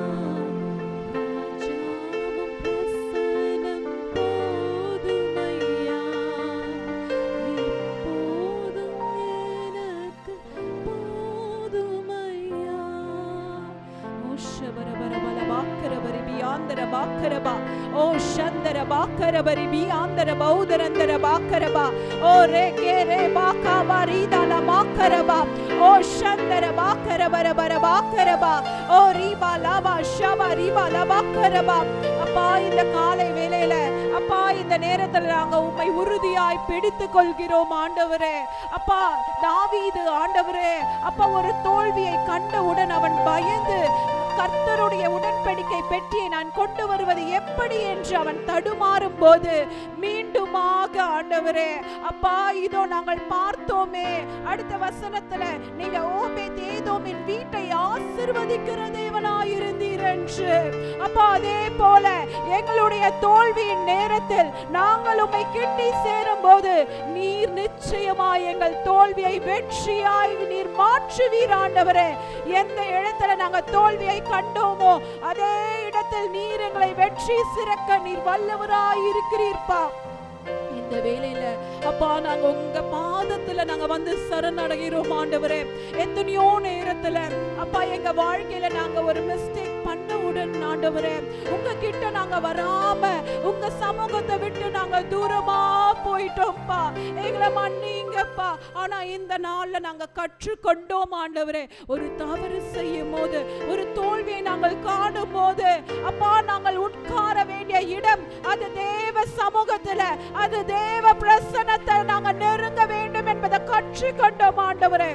ஓ சந்தர பாக்கர பரி பியாந்தர பௌதரந்தர பாக்கரபா ஓ ரே கே ரே பாக்கா பரீதல மாக்கரபா ஓ சந்தர பாக்கர பர பர பாக்கரபா ஓ ரீபா லாபா ஷபா ரீபா லபாக்கரபா அப்பா இந்த காலை வேளையில அப்பா இந்த நேரத்துல நாங்க உம்மை உறுதியாய் பிடித்து கொள்கிறோம் ஆண்டவரே அப்பா தாவீது ஆண்டவரே அப்பா ஒரு தோல்வியை கண்டவுடன் அவன் பயந்து கர்த்தருடைய உடன்படிக்கை பெட்டியை நான் கொண்டு வருவது எப்படி என்று அவன் தடுமாறும் போது மீண்டுமாக ஆண்டவரே அப்பா இதோ நாங்கள் பார்த்தோமே அடுத்த வசனத்துல நீங்க ஓபே தேதோமின் வீட்டை ஆசிர்வதிக்கிற தேவனாயிருந்தீர் என்று அப்பா அதே போல எங்களுடைய தோல்வியின் நேரத்தில் நாங்கள் உம்மை கிட்டி சேரும் போது நீர் நிச்சயமாய் எங்கள் தோல்வியை வெற்றியாய் நீர் மாற்றுவீர் ஆண்டவரே எந்த இடத்துல நாங்க தோல்வியை கண்டோமோ அதே இடத்தில் நீர் எங்களை வெற்றி சிறக்க நீர் வல்லவராய் இருக்கிறீர்ப்பா இந்த வேளையில அப்பா நாங்க உங்க பாதத்துல நாங்க வந்து சரணடைகிறோம் ஆண்டவரே எத்தனையோ நேரத்துல அப்பா எங்க வாழ்க்கையில நாங்க ஒரு மிஸ்டேக் பண்ணவுடன் ஆண்டவரே உங்க கிட்ட நாங்க வராம உங்க சமூகத்தை விட்டு நாங்க தூரமா போயிட்டோம்ப்பா எங்களை மன்னிங்கப்பா ஆனா இந்த நாள்ல நாங்க கற்றுக்கொண்டோம் ஆண்டவரே ஒரு தவறு செய்யும் போது ஒரு தோல்வியை நாங்கள் காணும் போது அப்பா நாங்கள் உட்கார வேண்டிய இடம் அது தேவ சமூகத்துல அது தேவ பிரசன்னத்தை நாங்க நெருங்க வேண்டும் என்பதை கற்றுக்கொண்டோம் ஆண்டவரே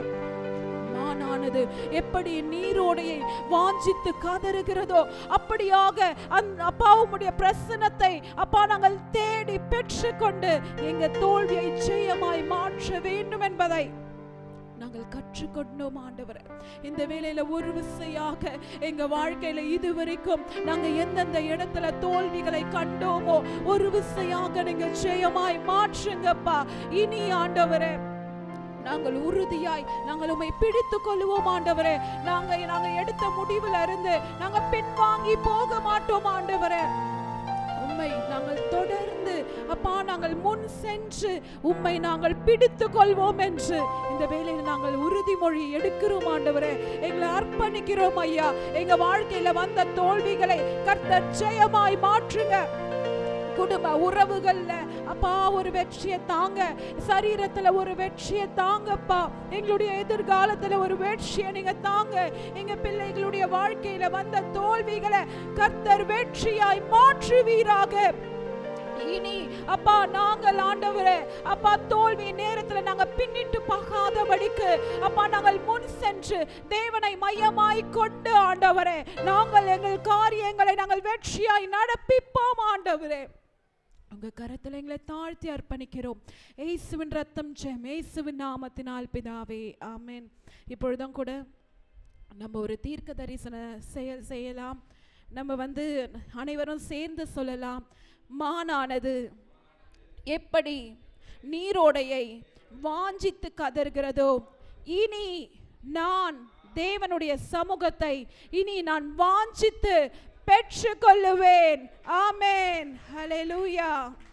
மானானது எப்படி நீரோடையை வாஞ்சித்து கதறுகிறதோ அப்படியாக அந்த அப்பாவுடைய பிரசனத்தை அப்பா நாங்கள் தேடி பெற்றுக்கொண்டு எங்க தோல்வியை ஜெயமாய் மாற்ற வேண்டும் என்பதை நாங்கள் கற்றுக்கொண்டோம் ஆண்டவரே இந்த வேளையில ஒரு விசையாக எங்க வாழ்க்கையில இதுவரைக்கும் நாங்க எந்தெந்த இடத்துல தோல்விகளை கண்டோமோ ஒரு விசையாக நீங்க ஜெயமாய் மாற்றுங்கப்பா இனி ஆண்டவரே நாங்கள் உறுதியாய் நாங்கள் உம்மை பிடித்துக் கொள்வோம் ஆண்டவரே நாங்க நாங்க எடுத்த முடிவுல இருந்து நாங்க பின்வாங்கி போக மாட்டோம் ஆண்டவரே உம்மை நாங்கள் தொடர்ந்து அப்பா நாங்கள் முன் சென்று உம்மை நாங்கள் பிடித்துக் கொள்வோம் என்று இந்த வேளையில் நாங்கள் உறுதிமொழி எடுக்கிறோம் ஆண்டவரே எங்களை அர்ப்பணிக்கிறோம் ஐயா எங்க வாழ்க்கையில வந்த தோல்விகளை கர்த்தர் ஜெயமாய் மாற்றுங்க குடும்ப உறவுகள்ல அப்பா ஒரு வெற்றியை தாங்க சரீரத்துல ஒரு வெற்றியை தாங்கப்பா எங்களுடைய எதிர்காலத்துல ஒரு வெற்றியை நீங்க தாங்க எங்க பிள்ளைகளுடைய வாழ்க்கையில வந்த தோல்விகளை கர்த்தர் வெற்றியாய் மாற்றுவீராக இனி அப்பா நாங்கள் ஆண்டவரே அப்பா தோல்வி நேரத்துல நாங்க பின்னிட்டு பார்க்காதபடிக்கு அப்பா நாங்கள் முன் சென்று தேவனை மையமாய் கொண்டு ஆண்டவரே நாங்கள் எங்கள் காரியங்களை நாங்கள் வெற்றியாய் நடப்பிப்போம் ஆண்டவரே உங்க கரத்துல எங்களை தாழ்த்தி அர்ப்பணிக்கிறோம் ஏசுவின் ரத்தம் ஜெயம் ஏசுவின் நாமத்தினால் பிதாவே ஆமென் இப்பொழுதும் கூட நம்ம ஒரு தீர்க்க தரிசன செயல் செய்யலாம் நம்ம வந்து அனைவரும் சேர்ந்து சொல்லலாம் மானானது எப்படி நீரோடையை வாஞ்சித்து கதறுகிறதோ இனி நான் தேவனுடைய சமூகத்தை இனி நான் வாஞ்சித்து பெற்றுக்கொள்ளுவேன் ஆமென் ஹalleluya